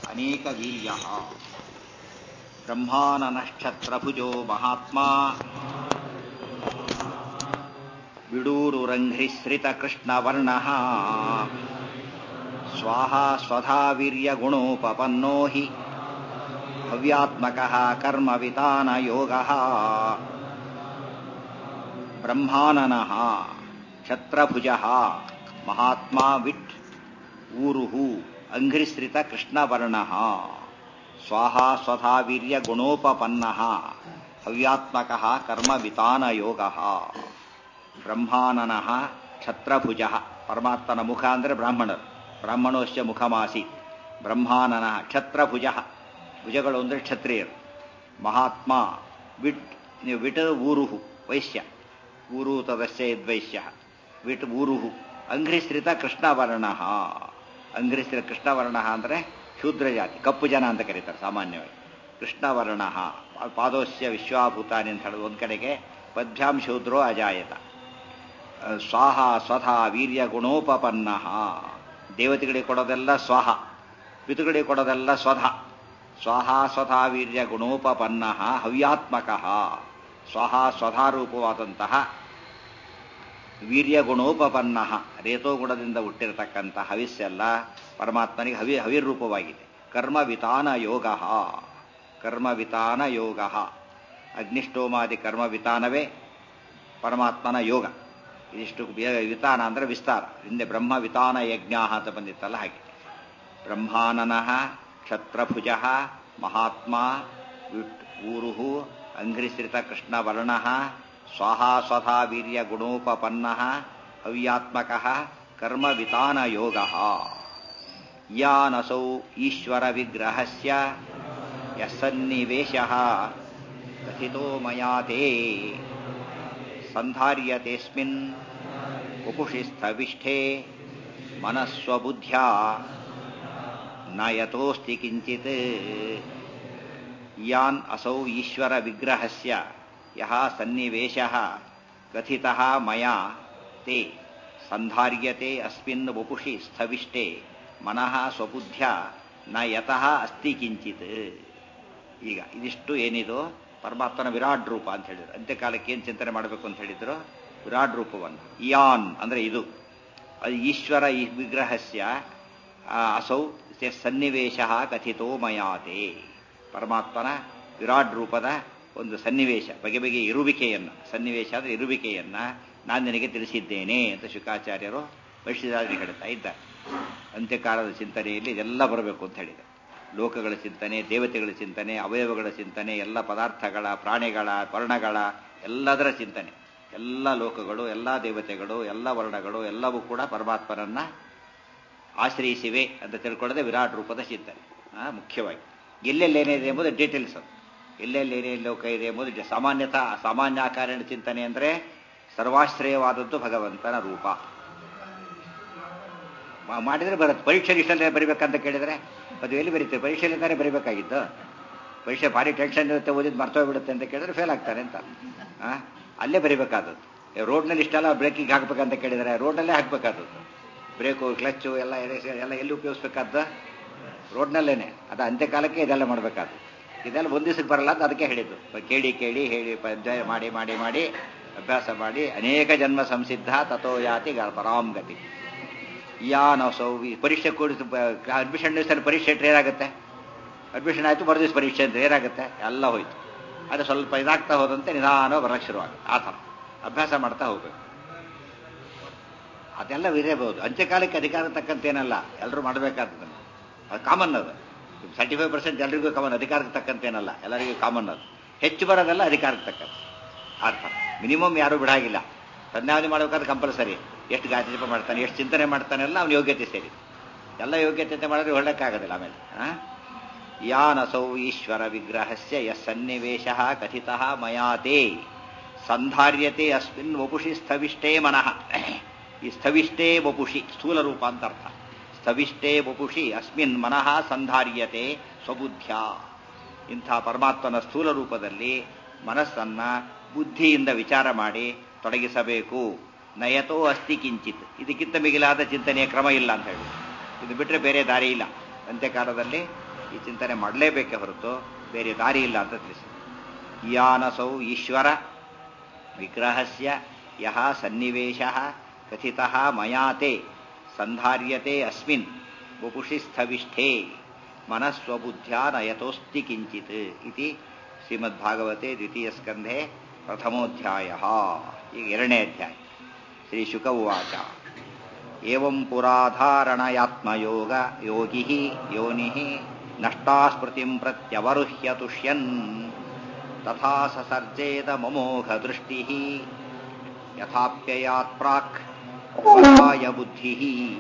ಅನೇಕ ವೀರ್ಯ ಬ್ರಹ್ಮಾನನಕ್ಷತ್ರಭುಜೋ ಮಹಾತ್ಮ ಬಿಡೂರುರಂಘ್ರಿಶ್ರಿತ ಕೃಷ್ಣವರ್ಣ ಸ್ವಾಹಾ ಸ್ವಧಾ ವೀರ್ಯಗುಣೋಪಪನ್ನೋ ಹಿ ಹವ್ಯಾತ್ಮಕಃ ಕರ್ಮವಿತಾನಯೋಗಃ ಬ್ರಹ್ಮಾನನಃ ಛತ್ರಭುಜಃ ಮಹಾತ್ಮ ವಿಟ್ ಊರುಹು ಅಂಘ್ರಿಶ್ರಿತ ಕೃಷ್ಣವರ್ಣಃ ಸ್ವಾಹಾ ಸ್ವಧಾ ವೀರ್ಯಗುಣೋಪಪನ್ನಃ ಹವ್ಯಾತ್ಮಕಃ ಕರ್ಮವಿತಾನಯೋಗಃ ಬ್ರಹ್ಮಾನನಃ ಛತ್ರಭುಜಃ ಪರಮಾತ್ಮನ ಮುಖ ಅಂದರೆ ಬ್ರಾಹ್ಮಣರು ಬ್ರಾಹ್ಮಣೋಶ್ಚ ಮುಖಮಾಸಿ ಬ್ರಹ್ಮಾನನಃ ಛತ್ರಭುಜಃ ಭುಜಗಳು ಅಂದರೆ ಕ್ಷತ್ರಿಯರು ಮಹಾತ್ಮ ವಿಟ್ ನೀವು ವಿಟ್ ಊರುಹು ವೈಶ್ಯ ಊರು ತದಸ್ಯ ಯದ್ವೈಶ್ಯ ವಿಟ್ ಊರುಹು ಅಂಘ್ರಿಶ್ರಿತ ಕೃಷ್ಣವರ್ಣ ಅಂಘ್ರಿಶ್ರಿತ ಕೃಷ್ಣವರ್ಣ ಅಂದರೆ ಶೂದ್ರ ಜಾತಿ ಕಪ್ಪು ಜನ ಅಂತ ಕರೀತಾರೆ ಸಾಮಾನ್ಯವಾಗಿ ಕೃಷ್ಣವರ್ಣ ಪಾದೋಸ್ಯ ವಿಶ್ವಾಭೂತಾನಿ ಅಂತ ಹೇಳೋದು ಒಂದು ಕಡೆಗೆ ಪದ್ಭ್ಯಾಂ ಶೂದ್ರೋ ಅಜಾಯತ ಸ್ವಾಹ ಸ್ವಧಾ ವೀರ್ಯ ಗುಣೋಪಪನ್ನ ದೇವತೆಗಳಿಗೆ ಕೊಡೋದೆಲ್ಲ ಸ್ವಾಹ ಪಿತುಗಳಿಗೆ ಕೊಡೋದೆಲ್ಲ ಸ್ವಧ ಸ್ವಾಹ ಸ್ವಧಾ ವೀರ್ಯ ಗುಣೋಪಪನ್ನ ಹವ್ಯಾತ್ಮಕ ಸ್ವಹ ಸ್ವಧಾರೂಪವಾದಂತಹ ವೀರ್ಯಗುಣೋಪಪನ್ನ ರೇತೋಗುಣದಿಂದ ಹುಟ್ಟಿರತಕ್ಕಂಥ ಹವಿಸ್ಸೆಲ್ಲ ಪರಮಾತ್ಮನಿಗೆ ಹವಿ ಹವಿರೂಪವಾಗಿದೆ ಕರ್ಮವಿತಾನ ಯೋಗ ಕರ್ಮವಿತಾನ ಯೋಗ ಅಗ್ನಿಷ್ಟೋಮಾದಿ ಕರ್ಮವಿತಾನವೇ ಪರಮಾತ್ಮನ ಯೋಗ ಇದಿಷ್ಟು ವಿತಾನ ಅಂದರೆ ವಿಸ್ತಾರ ಹಿಂದೆ ಬ್ರಹ್ಮ ವಿತಾನ ಯಜ್ಞ ಅಂತ ಬಂದಿತ್ತಲ್ಲ ಹಾಗೆ ಬ್ರಹ್ಮಾನನಃ ಕ್ಷತ್ರಭುಜ ಮಹಾತ್ಮ ವಿಟ್ ಊರುಹು ಅಂಘ್ರಿಶ್ರಿತ ಕೃಷ್ಣವರ್ಣ ಸ್ವಾಹಾ ಸ್ವಧಾ ವೀರ್ಯ ಗುಣೋಪಪನ್ನ ಹವ್ಯಾತ್ಮಕ ಕರ್ಮ ವಿತಾನ ಯೋಗ ಯಾನಸೌ ಈಶ್ವರ ವಿಗ್ರಹಸ್ಯ ಯಸ್ಸನ್ನಿವೇಶ ಕಥಿತೋ ಮಯಾ ತೇ ಸಂಧಾರ್ಯತೆಸ್ಮಿನ್ ವಪುಷಿ ಸ್ಥವಿಷ್ಠೆ ಮನಸ್ವಬುದ್ಧ್ಯಾ ನ ಯತೋಸ್ತಿ ಕಿಂಚಿತ್ ಯಾನ್ ಅಸೌ ಈಶ್ವರ ವಿಗ್ರಹಸ್ಯ ಯಹ ಸನ್ನಿವೇಶ ಕಥಿತಃ ಮಯಾ ತೇ ಸಂಧಾರ್ಯತೆ ಅಸ್ಮಿನ್ ವಪುಷಿ ಸ್ಥವಿಷ್ಟೆ ಮನಃ ಸ್ವಬುದ್ಧ್ಯ ನ ಯತಃ ಅಸ್ತಿ ಕಿಂಚಿತ್ ಈಗ ಇದಿಷ್ಟು ಏನಿದು ಪರಮಾತ್ಮನ ವಿರಾಟ್ ರೂಪ ಅಂತ ಹೇಳಿದ್ರು ಅಂತ್ಯಕಾಲಕ್ಕೆ ಏನು ಚಿಂತನೆ ಮಾಡಬೇಕು ಅಂತ ಹೇಳಿದ್ರು ವಿರಾಟ್ ರೂಪವನ್ನು ಇಯಾನ್ ಅಂದ್ರೆ ಇದು ಅದು ಈಶ್ವರ ಈ ವಿಗ್ರಹಸ್ಯ ಅಸೌ ಸನ್ನಿವೇಶ ಕಥಿತೋ ಮಯಾತೆ ಪರಮಾತ್ಮನ ವಿರಾಟ್ ರೂಪದ ಒಂದು ಸನ್ನಿವೇಶ ಬಗೆ ಬಗೆಯ ಇರುವಿಕೆಯನ್ನು ಸನ್ನಿವೇಶ ಅಂದರೆ ಇರುವಿಕೆಯನ್ನ ನಾನು ನಿನಗೆ ತಿಳಿಸಿದ್ದೇನೆ ಅಂತ ಶುಕಾಚಾರ್ಯರು ವೈಶ್ಯದಾದ್ರಿ ಹೇಳ್ತಾ ಇದ್ದಾರೆ ಅಂತ್ಯಕಾಲದ ಚಿಂತನೆಯಲ್ಲಿ ಇದೆಲ್ಲ ಬರಬೇಕು ಅಂತ ಹೇಳಿದೆ ಲೋಕಗಳ ಚಿಂತನೆ ದೇವತೆಗಳ ಚಿಂತನೆ ಅವಯವಗಳ ಚಿಂತನೆ ಎಲ್ಲ ಪದಾರ್ಥಗಳ ಪ್ರಾಣಿಗಳ ವರ್ಣಗಳ ಎಲ್ಲದರ ಚಿಂತನೆ ಎಲ್ಲ ಲೋಕಗಳು ಎಲ್ಲ ದೇವತೆಗಳು ಎಲ್ಲ ವರ್ಣಗಳು ಎಲ್ಲವೂ ಕೂಡ ಪರಮಾತ್ಮನನ್ನ ಆಶ್ರಯಿಸಿವೆ ಅಂತ ತಿಳ್ಕೊಳ್ಳದೆ ವಿರಾಟ್ ರೂಪದ ಚಿಂತನೆ ಮುಖ್ಯವಾಗಿ ಎಲ್ಲೆಲ್ಲೇನಿದೆ ಎಂಬುದು ಡೀಟೇಲ್ಸ್ ಅದು ಎಲ್ಲೆಲ್ಲಿ ಏನೇನು ಲೋಕ ಇದೆ ಎಂಬುದು ಸಾಮಾನ್ಯತಾ ಸಾಮಾನ್ಯಾಕಾರಣ ಚಿಂತನೆ ಅಂದರೆ ಸರ್ವಾಶ್ರಯವಾದದ್ದು ಭಗವಂತನ ರೂಪ ಮಾಡಿದ್ರೆ ಬರುತ್ತೆ ಪರೀಕ್ಷೆ ಇಷ್ಟಲ್ಲೇ ಬರಿಬೇಕಂತ ಕೇಳಿದ್ರೆ ಅದು ಎಲ್ಲಿ ಬರೀತೀವಿ ಪರೀಕ್ಷೆಯಲ್ಲಿಂದಾನೆ ಬರಿಬೇಕಾಗಿತ್ತು ಪರೀಕ್ಷೆ ಭಾರಿ ಟೆನ್ಷನ್ ಇರುತ್ತೆ ಓದಿದ್ ಮರ್ತೋಗ್ಬಿಡುತ್ತೆ ಅಂತ ಕೇಳಿದ್ರೆ ಫೇಲ್ ಆಗ್ತಾರೆ ಅಂತ ಅಲ್ಲೇ ಬರಿಬೇಕಾದದ್ದು ರೋಡ್ನಲ್ಲಿ ಇಷ್ಟೆಲ್ಲ ಬ್ರೇಕಿಂಗ್ ಹಾಕ್ಬೇಕಂತ ಕೇಳಿದರೆ ರೋಡ್ನಲ್ಲೇ ಹಾಕ್ಬೇಕಾದದ್ದು ಬ್ರೇಕು ಕ್ಲಚ್ಚು ಎಲ್ಲ ಎಲ್ಲ ಎಲ್ಲಿ ಉಪಯೋಗಿಸ್ಬೇಕಾದ ರೋಡ್ನಲ್ಲೇನೆ ಅದು ಅಂತ್ಯಕಾಲಕ್ಕೆ ಇದೆಲ್ಲ ಮಾಡಬೇಕಾದ್ದು ಇದೆಲ್ಲ ಒಂದು ದಿವಸಕ್ಕೆ ಬರಲ್ಲ ಅಂತ ಅದಕ್ಕೆ ಹೇಳಿದ್ದು ಕೇಳಿ ಕೇಳಿ ಹೇಳಿ ಅಧ್ಯಾಯ ಮಾಡಿ ಮಾಡಿ ಮಾಡಿ ಅಭ್ಯಾಸ ಮಾಡಿ ಅನೇಕ ಜನ್ಮ ಸಂಸಿದ್ಧ ತಥೋ ಯಾತಿ ಪರಾಮ್ ಗತಿ ಯಾನ ಸೌ ಪರೀಕ್ಷೆ ಕೂಡಿ ಅಡ್ಮಿಷನ್ ದಿವಸ ಪರೀಕ್ಷೆ ಇಟ್ಟರೆ ಏನಾಗುತ್ತೆ ಅಡ್ಮಿಷನ್ ಆಯಿತು ಬರೋ ದಿವಸ ಪರೀಕ್ಷೆ ಅಂತ ಏನಾಗುತ್ತೆ ಎಲ್ಲ ಹೋಯ್ತು ಅದು ಸ್ವಲ್ಪ ಇದಾಗ್ತಾ ಹೋದಂತೆ ನಿಧಾನ ಬರಕ್ಕೆ ಶುರುವಾಗುತ್ತೆ ಆ ಥರ ಅಭ್ಯಾಸ ಮಾಡ್ತಾ ಹೋಗ್ಬೇಕು ಅದೆಲ್ಲ ವಿರೇಬಹುದು ಅಂತ್ಯಕಾಲಕ್ಕೆ ಅಧಿಕಾರ ತಕ್ಕಂತೇನಲ್ಲ ಎಲ್ಲರೂ ಮಾಡಬೇಕಾದದನ್ನು ಅದು ಕಾಮನ್ ಅದು ಸೆವೆಂಟಿ ಫೈವ್ ಪರ್ಸೆಂಟ್ ಎಲ್ಲರಿಗೂ ಕಾಮನ್ ಅಧಿಕಾರಕ್ಕೆ ತಕ್ಕಂತೇನಲ್ಲ ಎಲ್ಲರಿಗೂ ಕಾಮನ್ ಅದು ಹೆಚ್ಚು ಬರೋದೆಲ್ಲ ಅಧಿಕಾರಕ್ಕೆ ತಕ್ಕಂತೆ ಆ ಥರ ಮಿನಿಮಮ್ ಯಾರೂ ಬಿಡಾಗಿಲ್ಲ ಸಂಧ್ಯಾವಧಿ ಮಾಡಬೇಕಾದ್ರೆ ಕಂಪಲ್ಸರಿ ಎಷ್ಟು ಗಾಯತ್ರಿ ಜಪ ಮಾಡ್ತಾನೆ ಎಷ್ಟು ಚಿಂತನೆ ಮಾಡ್ತಾನೆಲ್ಲ ಅವ್ನ ಯೋಗ್ಯತೆ ಸೇರಿ ಎಲ್ಲ ಯೋಗ್ಯತೆ ಮಾಡಿದ್ರೆ ಹೊಳ್ಳಕ್ಕಾಗೋದಿಲ್ಲ ಆಮೇಲೆ ಯಾನಸೌ ಈಶ್ವರ ವಿಗ್ರಹಸ್ಯ ಯಸ್ ಸನ್ನಿವೇಶ ಕಥಿತ ಮಯಾತೆ ಸಂಧಾರ್ಯತೆ ಅಸ್ಮಿನ್ ವಪುಷಿ ಸ್ಥವಿಷ್ಟೇ ಮನಃ ಈ ಸ್ಥವಿಷ್ಟೇ ವಪುಷಿ ಸ್ಥೂಲ ರೂಪ ಅಂತ ಅರ್ಥ ಸ್ಥವಿಷ್ಟೇ ವಪುಷಿ ಅಸ್ಮಿನ್ ಮನಃ ಸಂಧಾರ್ಯತೆ ಸ್ವಬುದ್ಧ್ಯ ಇಂಥ ಪರಮಾತ್ಮನ ಸ್ಥೂಲ ರೂಪದಲ್ಲಿ ಮನಸ್ಸನ್ನ ಬುದ್ಧಿಯಿಂದ ವಿಚಾರ ಮಾಡಿ ತೊಡಗಿಸಬೇಕು ನಯತೋ ಅಸ್ತಿ ಕಿಂಚಿತ್ ಇದಕ್ಕಿಂತ ಮಿಗಿಲಾದ ಚಿಂತನೆಯ ಕ್ರಮ ಇಲ್ಲ ಅಂತ ಹೇಳಿ ಇದು ಬಿಟ್ಟರೆ ಬೇರೆ ದಾರಿ ಇಲ್ಲ ಅಂತ್ಯಕಾಲದಲ್ಲಿ ಈ ಚಿಂತನೆ ಮಾಡಲೇಬೇಕೆ ಹೊರತು ಬೇರೆ ದಾರಿ ಇಲ್ಲ ಅಂತ ತಿಳಿಸಿ ಯಾನಸೌ ಈಶ್ವರ ವಿಗ್ರಹಸ್ಯ ಯಹ ಸನ್ನಿವೇಶ ಕಥಿತ ಮಯಾತೆ ಸಂಧಾರ್ಯತೆ ಅಸ್ಮಿನ್ ವಪುಷಿ ಸ್ಥವಿಷ್ಠೆ ಮನಸ್ವಬುದ್ಧ್ಯಾ ನಯತೋಸ್ತಿ ಕಿಂಚಿತ್ ಇತಿ ಶ್ರೀಮದ್ಭಾಗವತೆ ದ್ವಿತೀಯ ಸ್ಕಂಧೆ ಪ್ರಥಮೋಧ್ಯಾಯ ಈಗ ಎರಡನೇ ಅಧ್ಯಾಯ ಶ್ರೀ ಶುಕ ಉವಾಚ ಏವಂ ಪುರಾಧಾರಣಯಾತ್ಮಯೋಗ ಯೋಗಿ ಯೋನಿ ನಷ್ಟಾ ಸ್ಮೃತಿಂ ಪ್ರತ್ಯವರುಹ್ಯ ತುಷ್ಯನ್ ತಥಾ ಸಸರ್ಜೇದ ಮಮೋಘ ದೃಷ್ಟಿ ಯಥಾಪ್ಯಯಾತ್ ಪ್ರಾಕ್ ವರಾಯ ಬುದ್ಧಿ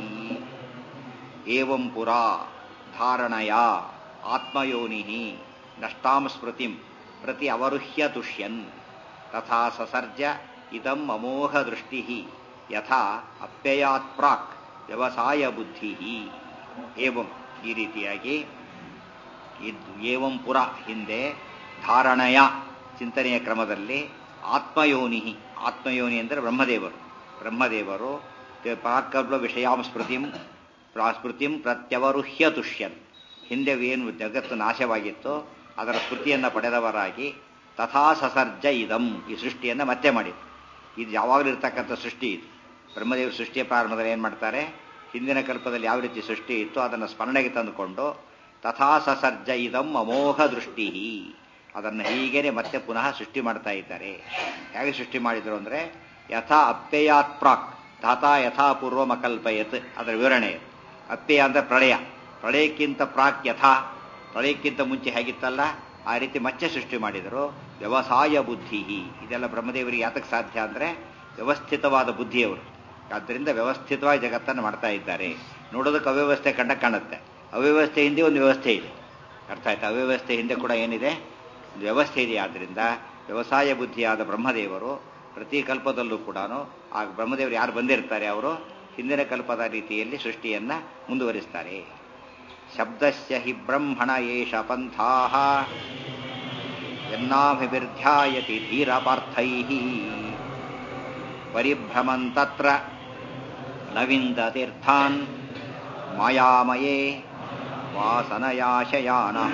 ಏವಂ ಪುರಾ ಧಾರಣಯ ಆತ್ಮಯೋನಿ ನಷ್ಟಾಂ ಸ್ಮೃತಿಂ ಪ್ರತಿ ಅವರುಹ್ಯ ತುಷ್ಯನ್ ತಥಾ ಸಸರ್ಜ ಇದಂ ಅಮೋಘ ದೃಷ್ಟಿ ಯಥಾ ಅಪ್ಯಯಾತ್ ಪ್ರಾಕ್ ವ್ಯವಸಾಯ ಬುದ್ಧಿ ಏವಂ ಈ ರೀತಿಯಾಗಿ ಇದ್- ಏವಂ ಪುರ ಹಿಂದೆ ಧಾರಣಯ ಚಿಂತನೆಯ ಕ್ರಮದಲ್ಲಿ ಆತ್ಮಯೋನಿ ಆತ್ಮಯೋನಿ ಅಂದರೆ ಬ್ರಹ್ಮದೇವರು ಬ್ರಹ್ಮದೇವರು ಪ್ರಾಕಲ್ವ ವಿಷಯಾಂ ಸ್ಮೃತಿಂ ಪ್ರಾ- ಸ್ಮೃತಿಂ ಪ್ರತ್ಯವರುಹ್ಯ ತುಷ್ಯನ್ ಹಿಂದೆ ಏನು ಜಗತ್ತು ನಾಶವಾಗಿತ್ತೋ ಅದರ ಸ್ಮೃತಿಯನ್ನು ಪಡೆದವರಾಗಿ ತಥಾ ಸಸರ್ಜ ಇದಂ ಈ ಸೃಷ್ಟಿಯನ್ನು ಮತ್ತೆ ಮಾಡಿದ್ರು ಇದು ಯಾವಾಗಲೂ ಇರ್ತಕ್ಕಂಥ ಸೃಷ್ಟಿ ಇದು ಬ್ರಹ್ಮದೇವರು ಸೃಷ್ಟಿಯ ಪ್ರಾರಂಭದಲ್ಲಿ ಏನು ಮಾಡ್ತಾರೆ ಹಿಂದಿನ ಕಲ್ಪದಲ್ಲಿ ಯಾವ ರೀತಿ ಸೃಷ್ಟಿ ಇತ್ತು ಅದನ್ನು ಸ್ಮರಣೆಗೆ ತಂದುಕೊಂಡು ತಥಾ ಸಸರ್ಜ ಇದಂ ಅಮೋಘ ದೃಷ್ಟಿ ಅದನ್ನು ಹೀಗೇನೆ ಮತ್ತೆ ಪುನಃ ಸೃಷ್ಟಿ ಮಾಡ್ತಾ ಇದ್ದಾರೆ ಹೇಗೆ ಸೃಷ್ಟಿ ಮಾಡಿದ್ರು ಅಂದ್ರೆ ಯಥಾ ಅಪ್ಯಯಾತ್ ಪ್ರಾಕ್ ಧಾತಾ ಯಥಾ ಪೂರ್ವಮ ಕಲ್ಪಯತ್ ಅದರ ವಿವರಣೆ ಇದು. ಅಪ್ಯಯ ಅಂದ್ರೆ ಪ್ರಳಯ ಪ್ರಳಯಕ್ಕಿಂತ ಪ್ರಾಕ್ ಯಥಾ ಪ್ರಳಯಕ್ಕಿಂತ ಮುಂಚೆ ಹೇಗಿತ್ತಲ್ಲ ಆ ರೀತಿ ಮತ್ತೆ ಸೃಷ್ಟಿ ಮಾಡಿದರು ವ್ಯವಸಾಯ ಬುದ್ಧಿ ಇದೆಲ್ಲ ಬ್ರಹ್ಮದೇವರಿಗೆ ಯಾತಕ್ಕೆ ಸಾಧ್ಯ ಅಂದ್ರೆ ವ್ಯವಸ್ಥಿತವಾದ ಬುದ್ಧಿಯವರು ಆದ್ದರಿಂದ ವ್ಯವಸ್ಥಿತವಾಗಿ ಜಗತ್ತನ್ನು ಮಾಡ್ತಾ ಇದ್ದಾರೆ ನೋಡೋದಕ್ಕೆ ಅವ್ಯವಸ್ಥೆ ಕಂಡ ಕಾಣುತ್ತೆ ಅವ್ಯವಸ್ಥೆ ಹಿಂದೆ ಒಂದು ವ್ಯವಸ್ಥೆ ಇದೆ ಅರ್ಥ ಆಯ್ತಾ ಅವ್ಯವಸ್ಥೆ ಹಿಂದೆ ಕೂಡ ಏನಿದೆ ಒಂದು ವ್ಯವಸ್ಥೆ ಇದೆ ಆದ್ದರಿಂದ ವ್ಯವಸಾಯ ಬುದ್ಧಿಯಾದ ಬ್ರಹ್ಮದೇವರು ಪ್ರತಿ ಕಲ್ಪದಲ್ಲೂ ಕೂಡ ಆ ಬ್ರಹ್ಮದೇವರು ಯಾರು ಬಂದಿರ್ತಾರೆ ಅವರು ಹಿಂದಿನ ಕಲ್ಪದ ರೀತಿಯಲ್ಲಿ ಸೃಷ್ಟಿಯನ್ನ ಮುಂದುವರಿಸ್ತಾರೆ ಶಬ್ದಸ್ಯ ಹಿ ಬ್ರಹ್ಮಣ ಏಷ ಪಂಥಾ ಎನ್ನಾಭಿವೃದ್ಧ್ಯಾಯತಿ ಧೀರ ಪಾರ್ಥೈ ಪರಿಭ್ರಮಂತತ್ರ ನವಿಂದತೀರ್ಥಾನ್ ಮಾಯಾಮಯೇ ವಾಸನಯಾಶಯಾನಃ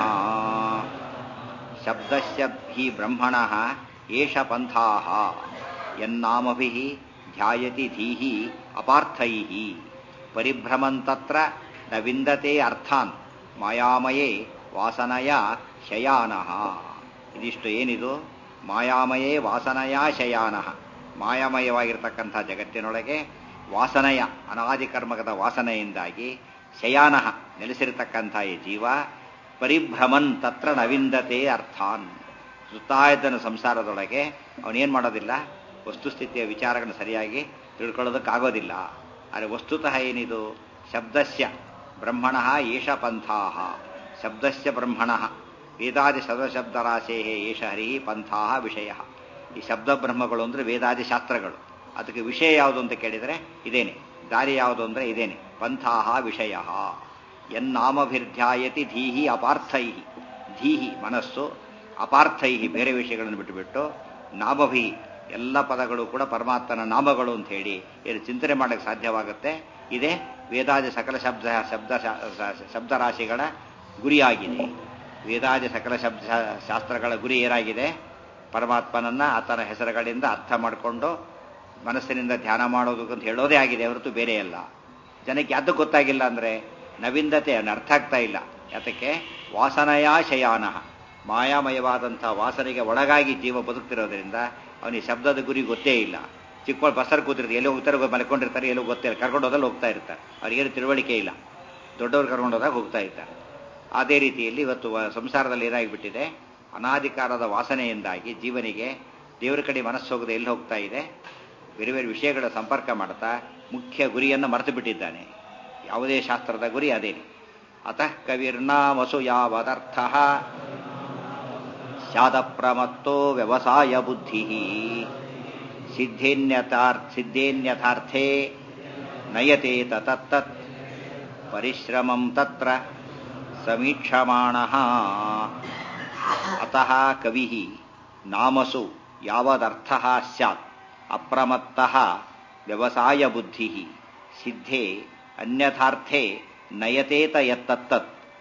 ಶಬ್ದಸ್ಯ ಹಿ ಬ್ರಹ್ಮಣಃ ಏಷ ಪಂಥಾಃ ಯನ್ನಾಮಭಿಃ ಧ್ಯಾಯತಿ ಧೀಃ ಅಪಾರ್ಥೈಃ ಪರಿಭ್ರಮಂತತ್ರ ನ ವಿಂದತೆ ಅರ್ಥಾನ್ ಮಾಯಾಮಯೇ ವಾಸನಯ ಶಯಾನಃ ಇದಿಷ್ಟು ಏನಿದು ಮಾಯಾಮಯೇ ವಾಸನಯ ಶಯಾನಃ ಮಾಯಾಮಯವಾಗಿರ್ತಕ್ಕಂಥ ಜಗತ್ತಿನೊಳಗೆ ವಾಸನೆಯ ಅನಾದಿ ಕರ್ಮಕದ ವಾಸನೆಯಿಂದಾಗಿ ಶಯಾನ ನೆಲೆಸಿರತಕ್ಕಂಥ ಈ ಜೀವ ಪರಿಭ್ರಮನ್ ತತ್ರ ನವಿಂದತೆ ಅರ್ಥಾನ್ ಸುತ್ತಾಯತನ ಸಂಸಾರದೊಳಗೆ ಅವನೇನ್ ಮಾಡೋದಿಲ್ಲ ವಸ್ತುಸ್ಥಿತಿಯ ವಿಚಾರಗಳನ್ನು ಸರಿಯಾಗಿ ತಿಳ್ಕೊಳ್ಳೋದಕ್ಕಾಗೋದಿಲ್ಲ ಆದರೆ ವಸ್ತುತಃ ಏನಿದು ಶಬ್ದಸ್ಯ ಬ್ರಹ್ಮಣ ಏಷ ಪಂಥಾ ಶಬ್ದಸ್ಯ ಬ್ರಹ್ಮಣ ವೇದಾದಿ ಸರ್ವಶಬ್ದರಾಶೇ ಏಷ ಹರಿ ಪಂಥಾ ವಿಷಯ ಈ ಶಬ್ದ ಬ್ರಹ್ಮಗಳು ಅಂದ್ರೆ ವೇದಾದಿ ಶಾಸ್ತ್ರಗಳು ಅದಕ್ಕೆ ವಿಷಯ ಯಾವುದು ಅಂತ ಕೇಳಿದರೆ ಇದೇನೆ ದಾರಿ ಯಾವುದು ಅಂದ್ರೆ ಇದೇನೆ ಪಂಥಾ ವಿಷಯ ಎನ್ನಾಮಭಿರ್ಧ್ಯಾಯತಿ ಧೀಹಿ ಅಪಾರ್ಥೈ ಧೀಹಿ ಮನಸ್ಸು ಅಪಾರ್ಥೈ ಬೇರೆ ವಿಷಯಗಳನ್ನು ಬಿಟ್ಟುಬಿಟ್ಟು ನಾಮಭಿ ಎಲ್ಲ ಪದಗಳು ಕೂಡ ಪರಮಾತ್ಮನ ನಾಮಗಳು ಅಂತ ಹೇಳಿ ಏನು ಚಿಂತನೆ ಮಾಡಕ್ಕೆ ಸಾಧ್ಯವಾಗುತ್ತೆ ಇದೇ ವೇದಾದಿ ಸಕಲ ಶಬ್ದ ಶಬ್ದ ಶಬ್ದರಾಶಿಗಳ ಗುರಿಯಾಗಿದೆ ವೇದಾದಿ ಸಕಲ ಶಬ್ದ ಶಾಸ್ತ್ರಗಳ ಗುರಿ ಏನಾಗಿದೆ ಪರಮಾತ್ಮನನ್ನ ಆತನ ಹೆಸರುಗಳಿಂದ ಅರ್ಥ ಮಾಡಿಕೊಂಡು ಮನಸ್ಸಿನಿಂದ ಧ್ಯಾನ ಮಾಡೋದು ಅಂತ ಹೇಳೋದೇ ಆಗಿದೆ ಹೊರತು ಬೇರೆ ಅಲ್ಲ ಜನಕ್ಕೆ ಯಾವುದು ಗೊತ್ತಾಗಿಲ್ಲ ಅಂದ್ರೆ ನವಿಂದತೆ ಅವನ ಅರ್ಥ ಆಗ್ತಾ ಇಲ್ಲ ಯಾತಕ್ಕೆ ವಾಸನಯಾ ಶಯಾನ ಮಾಯಾಮಯವಾದಂಥ ವಾಸನೆಗೆ ಒಳಗಾಗಿ ಜೀವ ಬದುಕ್ತಿರೋದ್ರಿಂದ ಅವನಿಗೆ ಶಬ್ದದ ಗುರಿ ಗೊತ್ತೇ ಇಲ್ಲ ಚಿಕ್ಕ ಬಸರ್ ಕೂತಿರ್ತಾರೆ ಎಲ್ಲೋ ಹೋಗ್ತಾರೆ ಮಲ್ಕೊಂಡಿರ್ತಾರೆ ಎಲ್ಲೋ ಗೊತ್ತಿಲ್ಲ ಕರ್ಕೊಂಡು ಹೋದಲ್ಲಿ ಹೋಗ್ತಾ ಇರ್ತಾರೆ ಅವ್ರಿಗೇನು ತಿಳುವಳಿಕೆ ಇಲ್ಲ ದೊಡ್ಡವ್ರು ಕರ್ಕೊಂಡು ಹೋದಾಗ ಹೋಗ್ತಾ ಇರ್ತಾರೆ ಅದೇ ರೀತಿಯಲ್ಲಿ ಇವತ್ತು ವ- ಸಂಸಾರದಲ್ಲಿ ಏನಾಗಿಬಿಟ್ಟಿದೆ ಅನಾಧಿಕಾರದ ವಾಸನೆಯಿಂದಾಗಿ ಜೀವನಿಗೆ ದೇವರ ಕಡೆ ಮನಸ್ಸು ಹೋಗದೆ ಎಲ್ಲಿ ಹೋಗ್ತಾ ಇದೆ ಬೇರೆ ಬೇರೆ ವಿಷಯಗಳ ಸಂಪರ್ಕ ಮಾಡ್ತಾ ಮುಖ್ಯ ಗುರಿಯನ್ನು ಮರೆತು ಬಿಟ್ಟಿದ್ದಾನೆ ಯಾವುದೇ ಶಾಸ್ತ್ರದ ಗುರಿ ಅದೇನೆ ಅತಃ ಕವಿರ್ನಾಮಸು ಯಾವದರ್ಥ ಸ್ಯಾದಪ್ರಮತ್ತೋ ವ್ಯವಸಾಯ ಬುದ್ಧಿ ಸಿದ್ಧೇನ್ಯಥಾರ್ ಸಿದ್ಧೇನ್ಯಥಾರ್ಥೇ ನಯತೆ ತತ್ತತ್ ಪರಿಶ್ರಮಂ ತತ್ರ ಸಮೀಕ್ಷಮಾಣ ಅತಃ ಕವಿ ನಾಮಸು ಯಾವದರ್ಥ ಸ್ಯಾತ್ ಅಪ್ರಮತ್ತ ವ್ಯವಸಾಯ ಬುದ್ಧಿ ಸಿದ್ಧೆ ಅನ್ಯಥಾರ್ಥೆ ನಯತೇತ ಯತ್ತತ್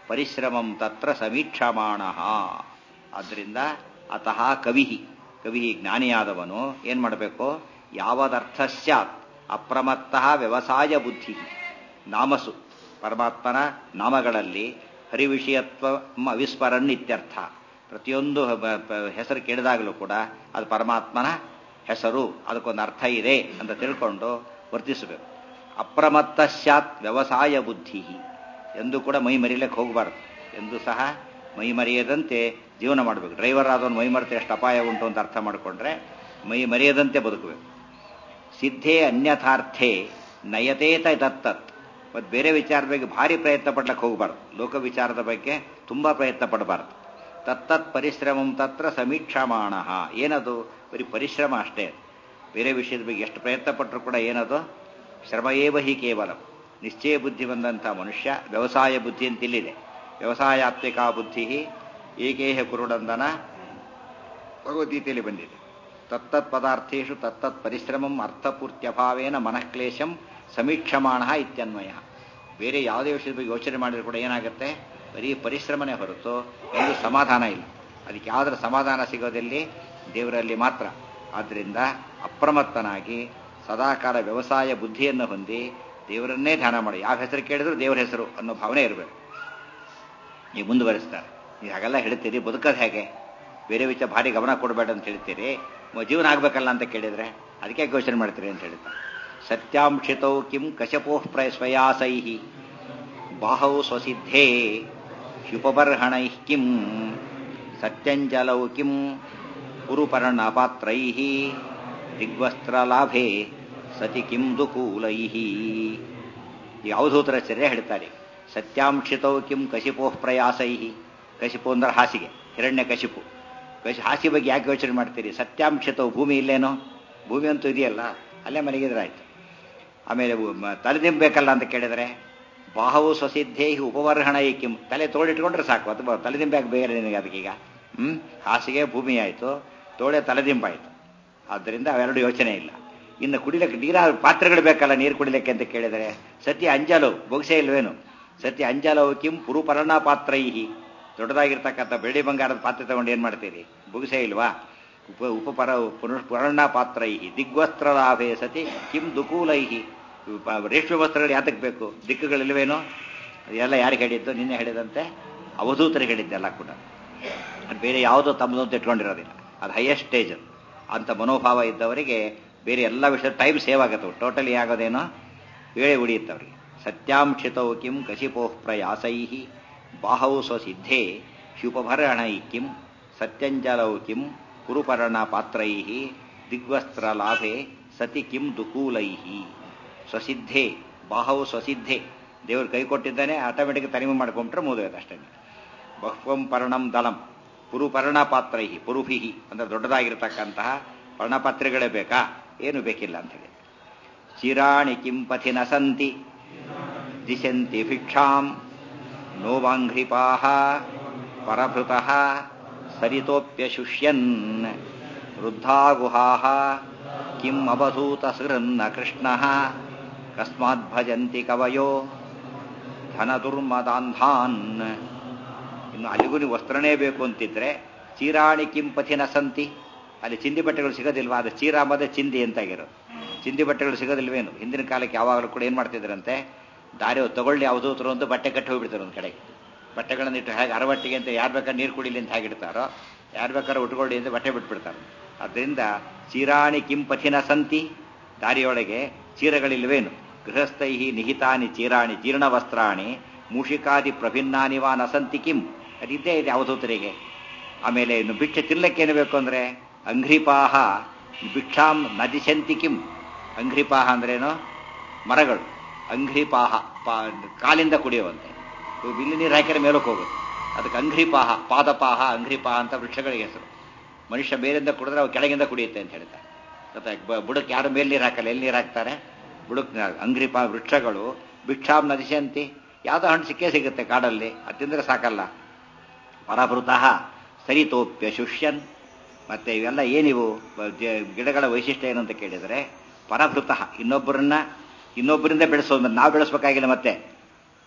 ಪರಿಶ್ರಮಂ ತತ್ರ ಸಮೀಕ್ಷಮಾಣ ಆದ್ದರಿಂದ ಅತಃ ಕವಿ ಕವಿ ಜ್ಞಾನಿಯಾದವನು ಏನ್ ಮಾಡಬೇಕು ಯಾವದರ್ಥ ಸ್ಯಾತ್ ಅಪ್ರಮತ್ತ ವ್ಯವಸಾಯ ಬುದ್ಧಿ ನಾಮಸು ಪರಮಾತ್ಮನ ನಾಮಗಳಲ್ಲಿ ಹರಿವಿಷಯತ್ವ ಅವಿಸ್ಮರನ್ ಇತ್ಯರ್ಥ ಪ್ರತಿಯೊಂದು ಹೆಸರು ಕೇಳಿದಾಗಲೂ ಕೂಡ ಅದು ಪರಮಾತ್ಮನ ಹೆಸರು ಅದಕ್ಕೊಂದು ಅರ್ಥ ಇದೆ ಅಂತ ತಿಳ್ಕೊಂಡು ವರ್ತಿಸಬೇಕು ಅಪ್ರಮತ್ತ ಸ್ಯಾತ್ ವ್ಯವಸಾಯ ಬುದ್ಧಿ ಎಂದು ಕೂಡ ಮೈ ಮರಿಲಿಕ್ಕೆ ಹೋಗಬಾರ್ದು ಎಂದು ಸಹ ಮೈ ಮರೆಯದಂತೆ ಜೀವನ ಮಾಡಬೇಕು ಡ್ರೈವರ್ ಆದವನು ಮೈ ಮರೆತ ಎಷ್ಟು ಅಪಾಯ ಉಂಟು ಅಂತ ಅರ್ಥ ಮಾಡಿಕೊಂಡ್ರೆ ಮೈ ಮರೆಯದಂತೆ ಬದುಕಬೇಕು ಸಿದ್ಧೇ ಅನ್ಯಥಾರ್ಥೇ ನಯತೇತ ತತ್ತತ್ ಮತ್ತು ಬೇರೆ ವಿಚಾರದ ಬಗ್ಗೆ ಭಾರಿ ಪ್ರಯತ್ನ ಪಡ್ಲಕ್ಕೆ ಹೋಗಬಾರ್ದು ಲೋಕ ವಿಚಾರದ ಬಗ್ಗೆ ತುಂಬ ಪ್ರಯತ್ನ ಪಡಬಾರ್ದು ತತ್ತತ್ ಪರಿಶ್ರಮಂ ತತ್ರ ಸಮೀಕ್ಷಮಾಣ ಏನದು ಬರೀ ಪರಿಶ್ರಮ ಅಷ್ಟೇ ಬೇರೆ ವಿಷಯದ ಬಗ್ಗೆ ಎಷ್ಟು ಪ್ರಯತ್ನ ಪಟ್ಟರು ಕೂಡ ಏನದು ಶ್ರಮಯೇವ ಹಿ ಕೇವಲ ನಿಶ್ಚಯ ಬುದ್ಧಿ ಬಂದಂಥ ಮನುಷ್ಯ ವ್ಯವಸಾಯ ಬುದ್ಧಿ ಅಂತ ಇಲ್ಲಿದೆ ವ್ಯವಸಾಯಾತ್ಮಿಕ ಬುದ್ಧಿ ಏಕೇಹ ಕುರುಡಂದನ ಭಗವದ್ಗೀತೆಯಲ್ಲಿ ಬಂದಿದೆ ತತ್ತತ್ ಪದಾರ್ಥೇಶು ತತ್ತತ್ ಪರಿಶ್ರಮಂ ಅರ್ಥಪೂರ್ತ್ಯಭಾವೇನ ಮನಃಕ್ಲೇಶಂ ಸಮೀಕ್ಷಮಾಣ ಇತ್ಯನ್ವಯ ಬೇರೆ ಯಾವುದೇ ವಿಷಯದ ಬಗ್ಗೆ ಯೋಚನೆ ಮಾಡಿದ್ರು ಕೂಡ ಏನಾಗುತ್ತೆ ಬರೀ ಪರಿಶ್ರಮನೇ ಹೊರತು ಎಂದು ಸಮಾಧಾನ ಇಲ್ಲ ಅದಕ್ಕೆ ಯಾವುದರ ಸಮಾಧಾನ ಸಿಗೋದಲ್ಲಿ ದೇವರಲ್ಲಿ ಮಾತ್ರ ಆದ್ದರಿಂದ ಅಪ್ರಮತ್ತನಾಗಿ ಸದಾಕಾಲ ವ್ಯವಸಾಯ ಬುದ್ಧಿಯನ್ನು ಹೊಂದಿ ದೇವರನ್ನೇ ಧ್ಯಾನ ಮಾಡಿ ಯಾವ ಹೆಸರು ಕೇಳಿದ್ರು ದೇವರ ಹೆಸರು ಅನ್ನೋ ಭಾವನೆ ಇರಬೇಕು ನೀವು ಮುಂದುವರಿಸ್ತಾರೆ ನೀವು ಹಾಗೆಲ್ಲ ಹೇಳ್ತೀರಿ ಬದುಕೋದು ಹೇಗೆ ಬೇರೆ ವಿಚಾರ ಭಾರಿ ಗಮನ ಕೊಡಬೇಡ ಅಂತ ಹೇಳ್ತೀರಿ ಜೀವನ ಆಗ್ಬೇಕಲ್ಲ ಅಂತ ಕೇಳಿದ್ರೆ ಅದಕ್ಕೆ ಯೋಚನೆ ಮಾಡ್ತೀರಿ ಅಂತ ಹೇಳ್ತಾರೆ ಸತ್ಯಾಂಶಿತೌ ಕಿಂ ಕಶಪೋಃ ಪ್ರಯ ಸ್ವಯಾಸೈ ಬಾಹೌ ಸ್ವಸಿದ್ಧೇ ಹ್ಯುಪಬರ್ಹಣೈ ಕಿಂ ಸತ್ಯಂಜಲೌ ಕಿಂ ಕುರುಪರ್ಣಪಾತ್ರೈ ದಿಗ್ವಸ್ತ್ರಲಾಭೆ ಸತಿ ಕಿಂ ದುಕೂಲೈ ಈ ಅವಧೂತರ ಚರ್ಯ ಹೇಳ್ತಾರೆ ಸತ್ಯಾಂಶಿತೌ ಕಿಂ ಕಶಿಪೋಃ ಪ್ರಯಾಸೈ ಕಶಿಪು ಅಂದ್ರೆ ಹಾಸಿಗೆ ಹಿರಣ್ಯ ಕಶಿಪು ಕಶಿ ಹಾಸಿ ಬಗ್ಗೆ ಯಾಕೆ ಯೋಚನೆ ಮಾಡ್ತೀರಿ ಸತ್ಯಾಂಶಿತವು ಭೂಮಿ ಇಲ್ಲೇನೋ ಭೂಮಿ ಅಂತೂ ಇದೆಯಲ್ಲ ಅಲ್ಲೇ ಮಲಗಿದ್ರಾಯ್ತು ಆಮೇಲೆ ತಲೆದಿಂಬೇಕಲ್ಲ ಅಂತ ಕೇಳಿದರೆ ಬಾಹವು ಸ್ವಸಿದ್ಧೇ ಉಪವರ್ಹಣ ಕಿಂ ತಲೆ ತೋಳಿಟ್ಕೊಂಡ್ರೆ ಸಾಕು ಅಥವಾ ತಲೆದಿಂಬಾಗ ಬೇರೆ ನಿನಗೆ ಅದಕ್ಕೀಗ ಹ್ಮ್ ಹಾಸಿಗೆ ಭೂಮಿ ಆಯಿತು ತೋಳೆ ತಲೆದಿಂಬಾಯಿತು ಆದ್ದರಿಂದ ಅವೆರಡು ಯೋಚನೆ ಇಲ್ಲ ಇನ್ನು ಕುಡಿಲಿಕ್ಕೆ ನೀರ ಪಾತ್ರೆಗಳು ಬೇಕಲ್ಲ ನೀರು ಕುಡಿಲಿಕ್ಕೆ ಅಂತ ಕೇಳಿದರೆ ಸತ್ಯ ಅಂಜಲು ಬೊಗಸೆ ಇಲ್ವೇನು ಸತ್ಯ ಅಂಜಲವು ಕಿಂ ಪುರುಪರ್ಣ ಪಾತ್ರೈಹಿ ದೊಡ್ಡದಾಗಿರ್ತಕ್ಕಂಥ ಬೆಳ್ಳಿ ಬಂಗಾರದ ಪಾತ್ರೆ ತಗೊಂಡು ಏನು ಮಾಡ್ತೀರಿ ಬುಗುಸೆ ಇಲ್ವಾ ಉಪ ಉಪಪರ ಪುನಃಪರ್ಣ ಪಾತ್ರೈಹಿ ದಿಗ್ವಸ್ತ್ರ ಲಾಭೇ ಸತಿ ಕಿಂ ದುಕೂಲೈಹಿ ರೇಷ್ಮೆ ವಸ್ತ್ರಗಳು ಯಾತಕ್ಕೆ ಬೇಕು ದಿಕ್ಕುಗಳಿಲ್ವೇನೋ ಅದೆಲ್ಲ ಯಾರಿಗೆ ಹೇಳಿದ್ದು ನಿನ್ನೆ ಹೇಳಿದಂತೆ ಅವಧೂತರಿಗೆ ಹೇಳಿದ್ದೆಲ್ಲ ಕೂಡ ಅದು ಬೇರೆ ಯಾವುದೋ ತಮ್ಮದು ಅಂತ ಇಟ್ಕೊಂಡಿರೋದಿಲ್ಲ ಅದು ಹೈಯೆಸ್ಟ್ ಸ್ಟೇಜ್ ಅಂತ ಮನೋಭಾವ ಇದ್ದವರಿಗೆ ಬೇರೆ ಎಲ್ಲ ವಿಷಯ ಟೈಮ್ ಸೇವ್ ಆಗತ್ತವು ಟೋಟಲಿ ಆಗೋದೇನೋ ವೇಳೆ ಉಳಿಯುತ್ತೆ ಅವರಿಗೆ ಸತ್ಯಾಂಶಿತೌ ಕಿಂ ಕಶಿಪೋಃ ಪ್ರಯಾಸೈ ಬಾಹೌ ಸ್ವಸಿದ್ಧೇ ಹ್ಯುಪಭರಣೈ ಕಿಂ ಸತ್ಯಂಜಲೌ ಕಿಂ ಕುರುಪರ್ಣ ಪಾತ್ರೈ ದಿಗ್ವಸ್ತ್ರ ಲಾಭೆ ಸತಿ ಕಿಂ ದುಕೂಲೈ ಸ್ವಸಿದ್ಧೇ ಬಾಹವು ಸ್ವಸಿದ್ಧೇ ದೇವರು ಕೈ ಕೊಟ್ಟಿದ್ದಾನೆ ಆಟೋಮೆಟಿಕ್ ತನಿಮೆ ಮಾಡ್ಕೊಂಡ್ರೆ ಮುಗಿದೋಯ್ತು ಅಷ್ಟೇ ಬಹ್ವಂ ಪರ್ಣಂ ದಲಂ ಪುರುಪರ್ಣ ಪಾತ್ರೈ ಪುರುಭಿ ಅಂದ್ರೆ ದೊಡ್ಡದಾಗಿರ್ತಕ್ಕಂತಹ ಪರ್ಣಪಾತ್ರೆಗಳೇ ಬೇಕಾ ಏನು ಬೇಕಿಲ್ಲ ಅಂತೇಳಿ ಚಿರಾಣಿ ಕಿಂ ಪಥಿನ ಸಂತಿ ದಿಶಂತಿ ಭಿಕ್ಷಾಂ ನೋವಾಂಘ್ರಿಪಾಹ ಪರಭೃತಃ ಸರಿತೋಪ್ಯಶುಷ್ಯನ್ ವೃದ್ಧಾ ಗುಹಾಹ ಕಿಂ ಅವಧೂತ ಸೃನ್ನ ಕೃಷ್ಣ ಕಸ್ಮಾತ್ ಭಜಂತಿ ಕವಯೋ ಧನದುರ್ಮದಾಂಧಾನ್ ಇನ್ನು ಅಲ್ಲಿಗೂ ನೀವು ವಸ್ತ್ರನೇ ಬೇಕು ಅಂತಿದ್ರೆ ಚೀರಾಣಿ ಕಿಂ ಪಥಿನ ಸಂತಿ ಅಲ್ಲಿ ಚಿಂದಿ ಬಟ್ಟೆಗಳು ಸಿಗೋದಿಲ್ವಾ ಅದು ಚೀರ ಅಂಬದೇ ಚಿಂದಿ ಅಂತಾಗಿರೋ ಚಿಂದಿ ಬಟ್ಟೆಗಳು ಸಿಗೋದಿಲ್ವೇನು ಹಿಂದಿನ ಕಾಲಕ್ಕೆ ಯಾವಾಗಲೂ ಕೂಡ ಏನು ಮಾಡ್ತಿದ್ರಂತೆ ದಾರಿ ತಗೊಳ್ಳಿ ಅವಧೂತರು ಅಂತ ಬಟ್ಟೆ ಕಟ್ಟಿ ಹೋಗ್ಬಿಡ್ತಾರೆ ಒಂದು ಕಡೆಗೆ ಬಟ್ಟೆಗಳನ್ನು ಇಟ್ಟು ಹೇಗೆ ಅರವಟ್ಟಿಗೆ ಅಂತ ಯಾರು ಬೇಕಾದ್ರೆ ನೀರು ಕುಡಿಲಿ ಅಂತ ಹೇಗಿಡ್ತಾರೋ ಯಾರು ಬೇಕಾದ್ರೆ ಉಟ್ಕೊಳ್ಳಿ ಅಂತ ಬಟ್ಟೆ ಬಿಟ್ಬಿಡ್ತಾರೆ ಅದರಿಂದ ಚೀರಾಣಿ ಕಿಂಪಥಿನ ಸಂತಿ ದಾರಿಯೊಳಗೆ ಚೀರಗಳಿಲ್ವೇನು ಗೃಹಸ್ಥೈ ನಿಹಿತಾನಿ ಚೀರಾಣಿ ಜೀರ್ಣವಸ್ತ್ರಾಣಿ ಮೂಷಿಕಾದಿ ಪ್ರಭಿನ್ನಾನಿ ವಾ ನಸಂತಿ ಕಿಂ ಅದಿದ್ದೇ ಇದೆ ಅವಧೂತರಿಗೆ ಆಮೇಲೆ ಇನ್ನು ಭಿಕ್ಷೆ ತಿನ್ನಲಿಕ್ಕೇನು ಬೇಕು ಅಂದರೆ ಅಂಘ್ರಿಪಾಹ ಭಿಕ್ಷಾಂ ನದಿಶಂತಿ ಕಿಂ ಅಂಘ್ರಿಪಾಹ ಅಂದ್ರೇನು ಮರಗಳು ಅಂಘ್ರಿಪಾಹ ಪಾ ಕಾಲಿಂದ ಕುಡಿಯುವಂತೆ ಬಿಲ್ಲಿ ನೀರು ಹಾಕಿದ್ರೆ ಮೇಲಕ್ಕೆ ಹೋಗುತ್ತೆ ಅದಕ್ಕೆ ಅಂಘ್ರಿಪಾಹ ಪಾದಪಾಹ ಅಂಘ್ರಿಪಾಹ ಅಂತ ವೃಕ್ಷಗಳಿಗೆ ಹೆಸರು ಮನುಷ್ಯ ಮೇಲಿಂದ ಕುಡಿದ್ರೆ ಅವು ಕೆಳಗಿಂದ ಕುಡಿಯುತ್ತೆ ಅಂತ ಹೇಳ್ತಾರೆ ಮತ್ತೆ ಬುಡಕ್ಕೆ ಯಾರು ಮೇಲೆ ನೀರು ಹಾಕಲ್ಲ ಎಲ್ಲಿ ನೀರು ಹಾಕ್ತಾರೆ ಬುಡಕ್ ಅಂಘ್ರಿಪಾ ವೃಕ್ಷಗಳು ಭಿಕ್ಷಾಂ ನದಿಶಂತಿ ಯಾವುದೋ ಹಣ್ಣು ಸಿಕ್ಕೇ ಸಿಗುತ್ತೆ ಕಾಡಲ್ಲಿ ಅದು ತಿಂದರೆ ಸಾಕಲ್ಲ ಪರಭೃತಃ ಸರಿತೋಪ್ಯ ಶುಷ್ಯನ್ ಮತ್ತೆ ಇವೆಲ್ಲ ಏನಿವು ಗಿಡಗಳ ವೈಶಿಷ್ಟ್ಯ ಏನು ಅಂತ ಕೇಳಿದರೆ ಪರಭೃತಃ ಇನ್ನೊಬ್ಬರನ್ನ ಇನ್ನೊಬ್ಬರಿಂದ ಬೆಳೆಸೋದು ನಾವು ಬೆಳೆಸ್ಬೇಕಾಗಿಲ್ಲ ಮತ್ತೆ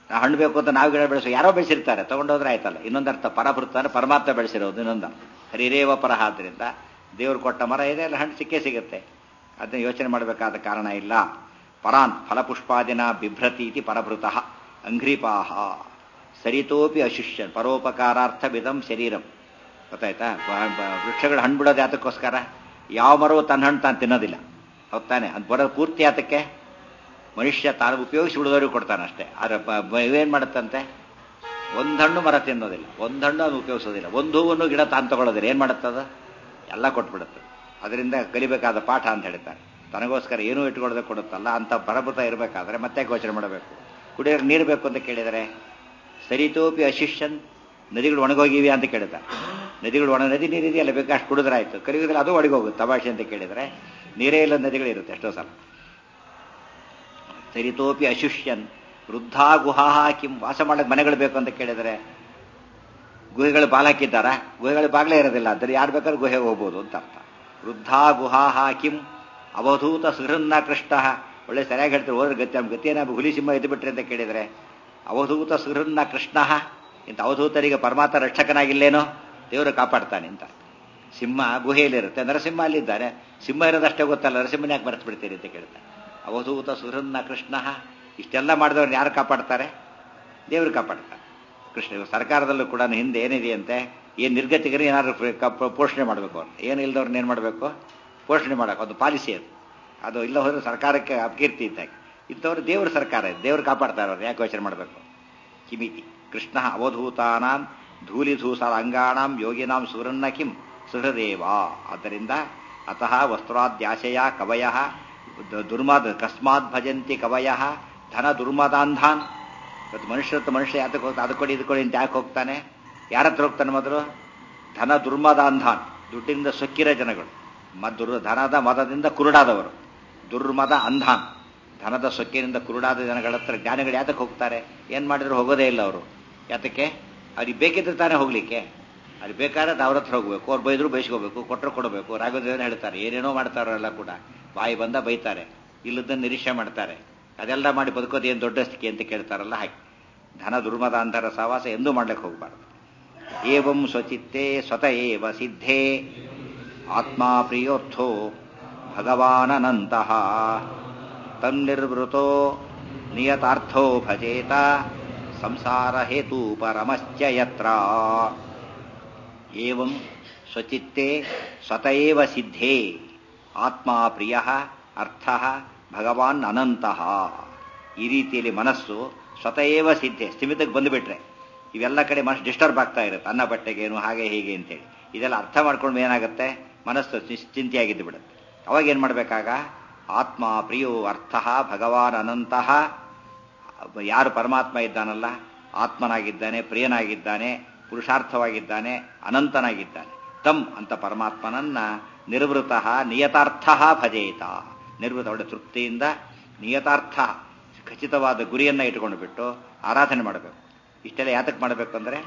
ನಾವು ಹಣ್ಣು ಬೇಕು ಅಂತ ನಾವು ಗಿಡ ಬೆಳೆಸೋ ಯಾರೋ ಬೆಳೆಸಿರ್ತಾರೆ ತಗೊಂಡೋದ್ರೆ ಆಯ್ತಲ್ಲ ಇನ್ನೊಂದು ಅರ್ಥ ಪರಭೃತ ಅಂದ್ರೆ ಪರಮಾತ್ಮ ಬೆಳೆಸಿರೋದು ಇನ್ನೊಂದು ಹರಿರೇವ ಪರಹ ಆದ್ರಿಂದ ದೇವ್ರು ಕೊಟ್ಟ ಮರ ಇದೆ ಅಲ್ಲಿ ಹಣ್ಣು ಸಿಕ್ಕೇ ಸಿಗುತ್ತೆ ಅದನ್ನ ಯೋಚನೆ ಮಾಡಬೇಕಾದ ಕಾರಣ ಇಲ್ಲ ಪರಾನ್ ಫಲಪುಷ್ಪಾದಿನ ಬಿಭ್ರತಿ ಇತಿ ಪರಭೃತಃ ಅಂಘ್ರಿಪಾಹ ಸರಿತೋಪಿ ಅಶಿಷ್ಯನ್ ಪರೋಪಕಾರಾರ್ಥ ವಿಧಂ ಶರೀರಂ ಗೊತ್ತಾಯ್ತಾ ಬ- ಬ- ವೃಕ್ಷಗಳು ಹಣ್ಣು ಬಿಡೋದು ಯಾತಕ್ಕೋಸ್ಕರ ಯಾವ ಮರವು ತನ್ನ ಹಣ್ಣು ತಾನು ತಿನ್ನೋದಿಲ್ಲ ಹೌದಾನೆ ಅದು ಬರೋದು ಪೂರ್ತಿ ಯಾತಕ್ಕೆ ಮನುಷ್ಯ ತಾನು ಉಪಯೋಗಿಸಿ ಉಳಿದವರಿಗೆ ಕೊಡ್ತಾನೆ ಅಷ್ಟೇ ಆದ್ರೆ ಬ- ಬ- ಇವೇನ್ ಮಾಡುತ್ತಂತೆ ಒಂದ್ ಹಣ್ಣು ಮರ ತಿನ್ನೋದಿಲ್ಲ ಒಂದ್ ಹಣ್ಣು ಅದು ಉಪಯೋಗಿಸೋದಿಲ್ಲ ಒಂದು ಹೂವನ್ನು ಗಿಡ ತಾನು ತಗೊಳ್ಳೋದಿಲ್ಲ ಏನ್ ಮಾಡುತ್ತದ ಎಲ್ಲ ಕೊಟ್ಬಿಡುತ್ತೆ ಅದರಿಂದ ಕಲಿಬೇಕಾದ ಪಾಠ ಅಂತ ಹೇಳ್ತಾರೆ ತನಗೋಸ್ಕರ ಏನೂ ಇಟ್ಕೊಳ್ಳದೆ ಕೊಡುತ್ತಲ್ಲ ಅಂತ ಪರಭೃತ ಇರಬೇಕಾದ್ರೆ ಮತ್ತೆ ಯೋಚನೆ ಮಾಡಬೇಕು ಕುಡಿಯೋಕೆ ನೀರು ಬೇಕು ಅಂತ ಕೇಳಿದರೆ ಸರಿತೋಪಿ ಅಶಿಷ್ಯನ್ ನದಿಗಳು ಒಣಗೋಗಿವೆ ಅಂತ ಕೇಳಿದ್ದಾರೆ ನದಿಗಳು ಒಣ ನದಿ ನೀರು ಇದೆಯಲ್ಲ ಬೇಕು ಅಷ್ಟು ಕುಡಿದ್ರಾಯ್ತು ಕಲಿಯುವುದಿಲ್ಲ ಅದು ಒಣಗೋಗುತ್ತೆ ತಮಾಷೆ ಅಂತ ಕೇಳಿದರೆ ನೀರೇ ಇಲ್ಲ ನದಿಗಳಿರುತ್ತೆ ಎಷ್ಟೋ ಸಲ ಸರಿತೋಪಿ ಅಶುಷ್ಯನ್ ವೃದ್ಧಾ ಗುಹಾ ಕಿಂ ವಾಸ ಮಾಡಕ್ಕೆ ಮನೆಗಳು ಬೇಕು ಅಂತ ಕೇಳಿದರೆ ಗುಹೆಗಳು ಬಾಲ್ ಹಾಕಿದ್ದಾರಾ ಗುಹೆಗಳು ಬಾಗ್ಲೇ ಇರೋದಿಲ್ಲ ಅಂದರೆ ಯಾರು ಬೇಕಾದ್ರೂ ಗುಹೆಗೆ ಹೋಗ್ಬೋದು ಅಂತ ಅರ್ಥ ವೃದ್ಧಾ ಗುಹಾ ಕಿಂ ಅವಧೂತ ಸುಹೃನ್ನ ಕೃಷ್ಣ ಒಳ್ಳೆ ಸರಿಯಾಗಿ ಹೇಳ್ತಾರೆ ಹೋದ್ರೆ ಗತಿ ನಮ್ಮ ಗತಿಯನ್ನ ಹುಲಿ ಸಿಂಹ ಎದ್ದು ಬಿಟ್ರಿ ಅಂತ ಕೇಳಿದರೆ ಅವಧೂತ ಸುಹೃನ್ನ ಕೃಷ್ಣ ಇಂಥ ಅವಧೂತರಿಗೆ ಪರಮಾತ್ಮ ರಕ್ಷಕನಾಗಿಲ್ಲೇನೋ ದೇವರು ಕಾಪಾಡ್ತಾನೆ ಅಂತ ಸಿಂಹ ಗುಹೆಯಲ್ಲಿರುತ್ತೆ ನರಸಿಂಹ ಅಲ್ಲಿದ್ದಾನೆ ಸಿಂಹ ಇರೋದಷ್ಟೇ ಗೊತ್ತಲ್ಲ ನರಸಿಂಹನ ಯಾಕೆ ಮರೆತು ಬಿಡ್ತೀರಿ ಅಂತ ಕೇಳ್ತಾರೆ ಅವಧೂತ ಸುಹೃನ್ನ ಕೃಷ್ಣ ಇಷ್ಟೆಲ್ಲ ಮಾಡಿದವ್ರನ್ನ ಯಾರು ಕಾಪಾಡ್ತಾರೆ ದೇವರು ಕಾಪಾಡ್ತಾರೆ ಕೃಷ್ಣ ಇವಾಗ ಸರ್ಕಾರದಲ್ಲೂ ಕೂಡ ಹಿಂದೆ ಏನಿದೆಯಂತೆ ಏನು ನಿರ್ಗತಿಗರು ಏನಾದ್ರು ಕ- ಪೋಷಣೆ ಮಾಡಬೇಕು ಅವ್ರು ಏನು ಇಲ್ದವ್ರನ್ನ ಏನು ಮಾಡಬೇಕು ಪೋಷಣೆ ಮಾಡಬೇಕು ಅದು ಪಾಲಿಸಿ ಅದು ಅದು ಇಲ್ಲ ಹೋದ್ರೆ ಸರ್ಕಾರಕ್ಕೆ ಅಪಕೀರ್ತಿ ಇದ್ದಾಗ ಇಂಥವ್ರು ದೇವ್ರ ಸರ್ಕಾರ ಇದೆ ದೇವ್ರು ಕಾಪಾಡ್ತಾರೆ ಅವ್ರು ಯಾಕೆ ಯೋಚನೆ ಮಾಡಬೇಕು ಕಿಮಿತಿ ಕೃಷ್ಣ ಅವಧೂತಾನಾಂ ಧೂಲಿಧೂಸರ ಅಂಗಾಣಾಂ ಯೋಗಿನಾಂ ಸುರನ್ನ ಕಿಂ ಸುಹೃದೇವ ಆದ್ದರಿಂದ ಅತಃ ವಸ್ತ್ರಾದ್ಯಾಶಯ ಕವಯ ದುರ್ಮದ ಕಸ್ಮಾತ್ ಭಜಂತಿ ಕವಯ ಧನ ದುರ್ಮದಾಂಧಾನ್ ಇವತ್ತು ಮನುಷ್ಯ ಹತ್ರ ಮನುಷ್ಯ ಯಾತಕ್ಕೆ ಹೋಗ್ತಾನೆ ಅದು ಕೊಡಿ ಇದು ಕೊಡಿ ಅಂತ ಯಾಕೆ ಹೋಗ್ತಾನೆ ಯಾರ ಹತ್ರ ಹೋಗ್ತಾನೆ ಮೊದಲು ಧನ ದುರ್ಮದಾಂಧಾನ್ ದುಡ್ಡಿಂದ ಸೊಕ್ಕಿರೋ ಜನಗಳು ಮ ದುರ್ ಧನದ ಮದದಿಂದ ಕುರುಡಾದವರು ದುರ್ಮದ ಅಂಧಾನ್ ಧನದ ಸೊಕ್ಕಿನಿಂದ ಕುರುಡಾದ ಜನಗಳ ಹತ್ರ ಜ್ಞಾನಿಗಳು ಯಾತಕ್ಕೆ ಹೋಗ್ತಾರೆ ಏನ್ ಮಾಡಿದ್ರು ಹೋಗೋದೇ ಇಲ್ಲ ಅವರು ಯಾತಕ್ಕೆ ಅವ್ರಿಗೆ ಬೇಕಿದ್ರೆ ತಾನೇ ಹೋಗ್ಲಿಕ್ಕೆ ಅಲ್ಲಿ ಬೇಕಾದ್ರೆ ಅದು ಅವ್ರ ಹತ್ರ ಹೋಗ್ಬೇಕು ಅವ್ರು ಬೈದ್ರು ಬೈಸ್ಕೋಬೇಕು ಕೊಟ್ಟರು ಕೊಡಬೇಕು ರಾಘವೇಂದ್ರ ಹೇಳ್ತಾರೆ ಏನೇನೋ ಮಾಡ್ತಾರಲ್ಲ ಕೂಡ ಬಾಯಿ ಬಂದ ಬೈತಾರೆ ಇಲ್ಲದನ್ನ ನಿರೀಕ್ಷೆ ಮಾಡ್ತಾರೆ ಅದೆಲ್ಲ ಮಾಡಿ ಬದುಕೋದು ಏನು ದೊಡ್ಡ ಸ್ಥಿತಿ ಅಂತ ಕೇಳ್ತಾರಲ್ಲ ಹಾಗೆ ಧನ ದುರ್ಮದಾಂತರ ಸಹವಾಸ ಎಂದೂ ಮಾಡ್ಲಿಕ್ಕೆ ಹೋಗಬಾರ್ದು ಏವಂ ಸ್ವಚಿತ್ತೇ ಸ್ವತ ಏವ ಸಿದ್ಧೇ ಆತ್ಮ ಪ್ರಿಯೋರ್ಥೋ ಭಗವಾನನಂತಹ ತನ್ನಿರ್ವೃತೋ ನಿಯತಾರ್ಥೋ ಭಜೇತ ಸಂಸಾರ ಹೇತು ಪರಮಶ್ಚ ಯತ್ರ ಏವಂ ಸ್ವಚಿತ್ತೇ ಸ್ವತಯೇವ ಸಿದ್ಧೇ ಆತ್ಮ ಪ್ರಿಯ ಅರ್ಥ ಭಗವಾನ್ ಅನಂತಃ ಈ ರೀತಿಯಲ್ಲಿ ಮನಸ್ಸು ಸ್ವತಯೇವ ಸಿದ್ಧೆ ಸ್ಥಿಮಿತಕ್ಕೆ ಬಂದುಬಿಟ್ರೆ ಇವೆಲ್ಲ ಕಡೆ ಮನಸ್ಸು ಡಿಸ್ಟರ್ಬ್ ಆಗ್ತಾ ಇರುತ್ತೆ ಅನ್ನ ಬಟ್ಟೆಗೇನು ಹಾಗೆ ಹೀಗೆ ಅಂತೇಳಿ ಇದೆಲ್ಲ ಅರ್ಥ ಮಾಡ್ಕೊಂಡು ಏನಾಗುತ್ತೆ ಮನಸ್ಸು ನಿಶ್ಚಿಂತೆಯಾಗಿದ್ದು ಬಿಡುತ್ತೆ ಅವಾಗ ಏನು ಮಾಡಬೇಕಾಗ ಆತ್ಮ ಪ್ರಿಯೋ ಅರ್ಥ ಭಗವಾನ್ ಅನಂತಃ ಯಾರು ಪರಮಾತ್ಮ ಇದ್ದಾನಲ್ಲ ಆತ್ಮನಾಗಿದ್ದಾನೆ ಪ್ರಿಯನಾಗಿದ್ದಾನೆ ಪುರುಷಾರ್ಥವಾಗಿದ್ದಾನೆ ಅನಂತನಾಗಿದ್ದಾನೆ ತಮ್ ಅಂತ ಪರಮಾತ್ಮನನ್ನ ನಿರ್ವೃತ ನಿಯತಾರ್ಥ ಭಜೇತ ನಿರ್ವೃತ ಒಳ್ಳೆ ತೃಪ್ತಿಯಿಂದ ನಿಯತಾರ್ಥ ಖಚಿತವಾದ ಗುರಿಯನ್ನ ಇಟ್ಕೊಂಡು ಬಿಟ್ಟು ಆರಾಧನೆ ಮಾಡಬೇಕು ಇಷ್ಟೆಲ್ಲ ಯಾತಕ್ಕೆ ಮಾಡಬೇಕು ಅಂದ್ರೆ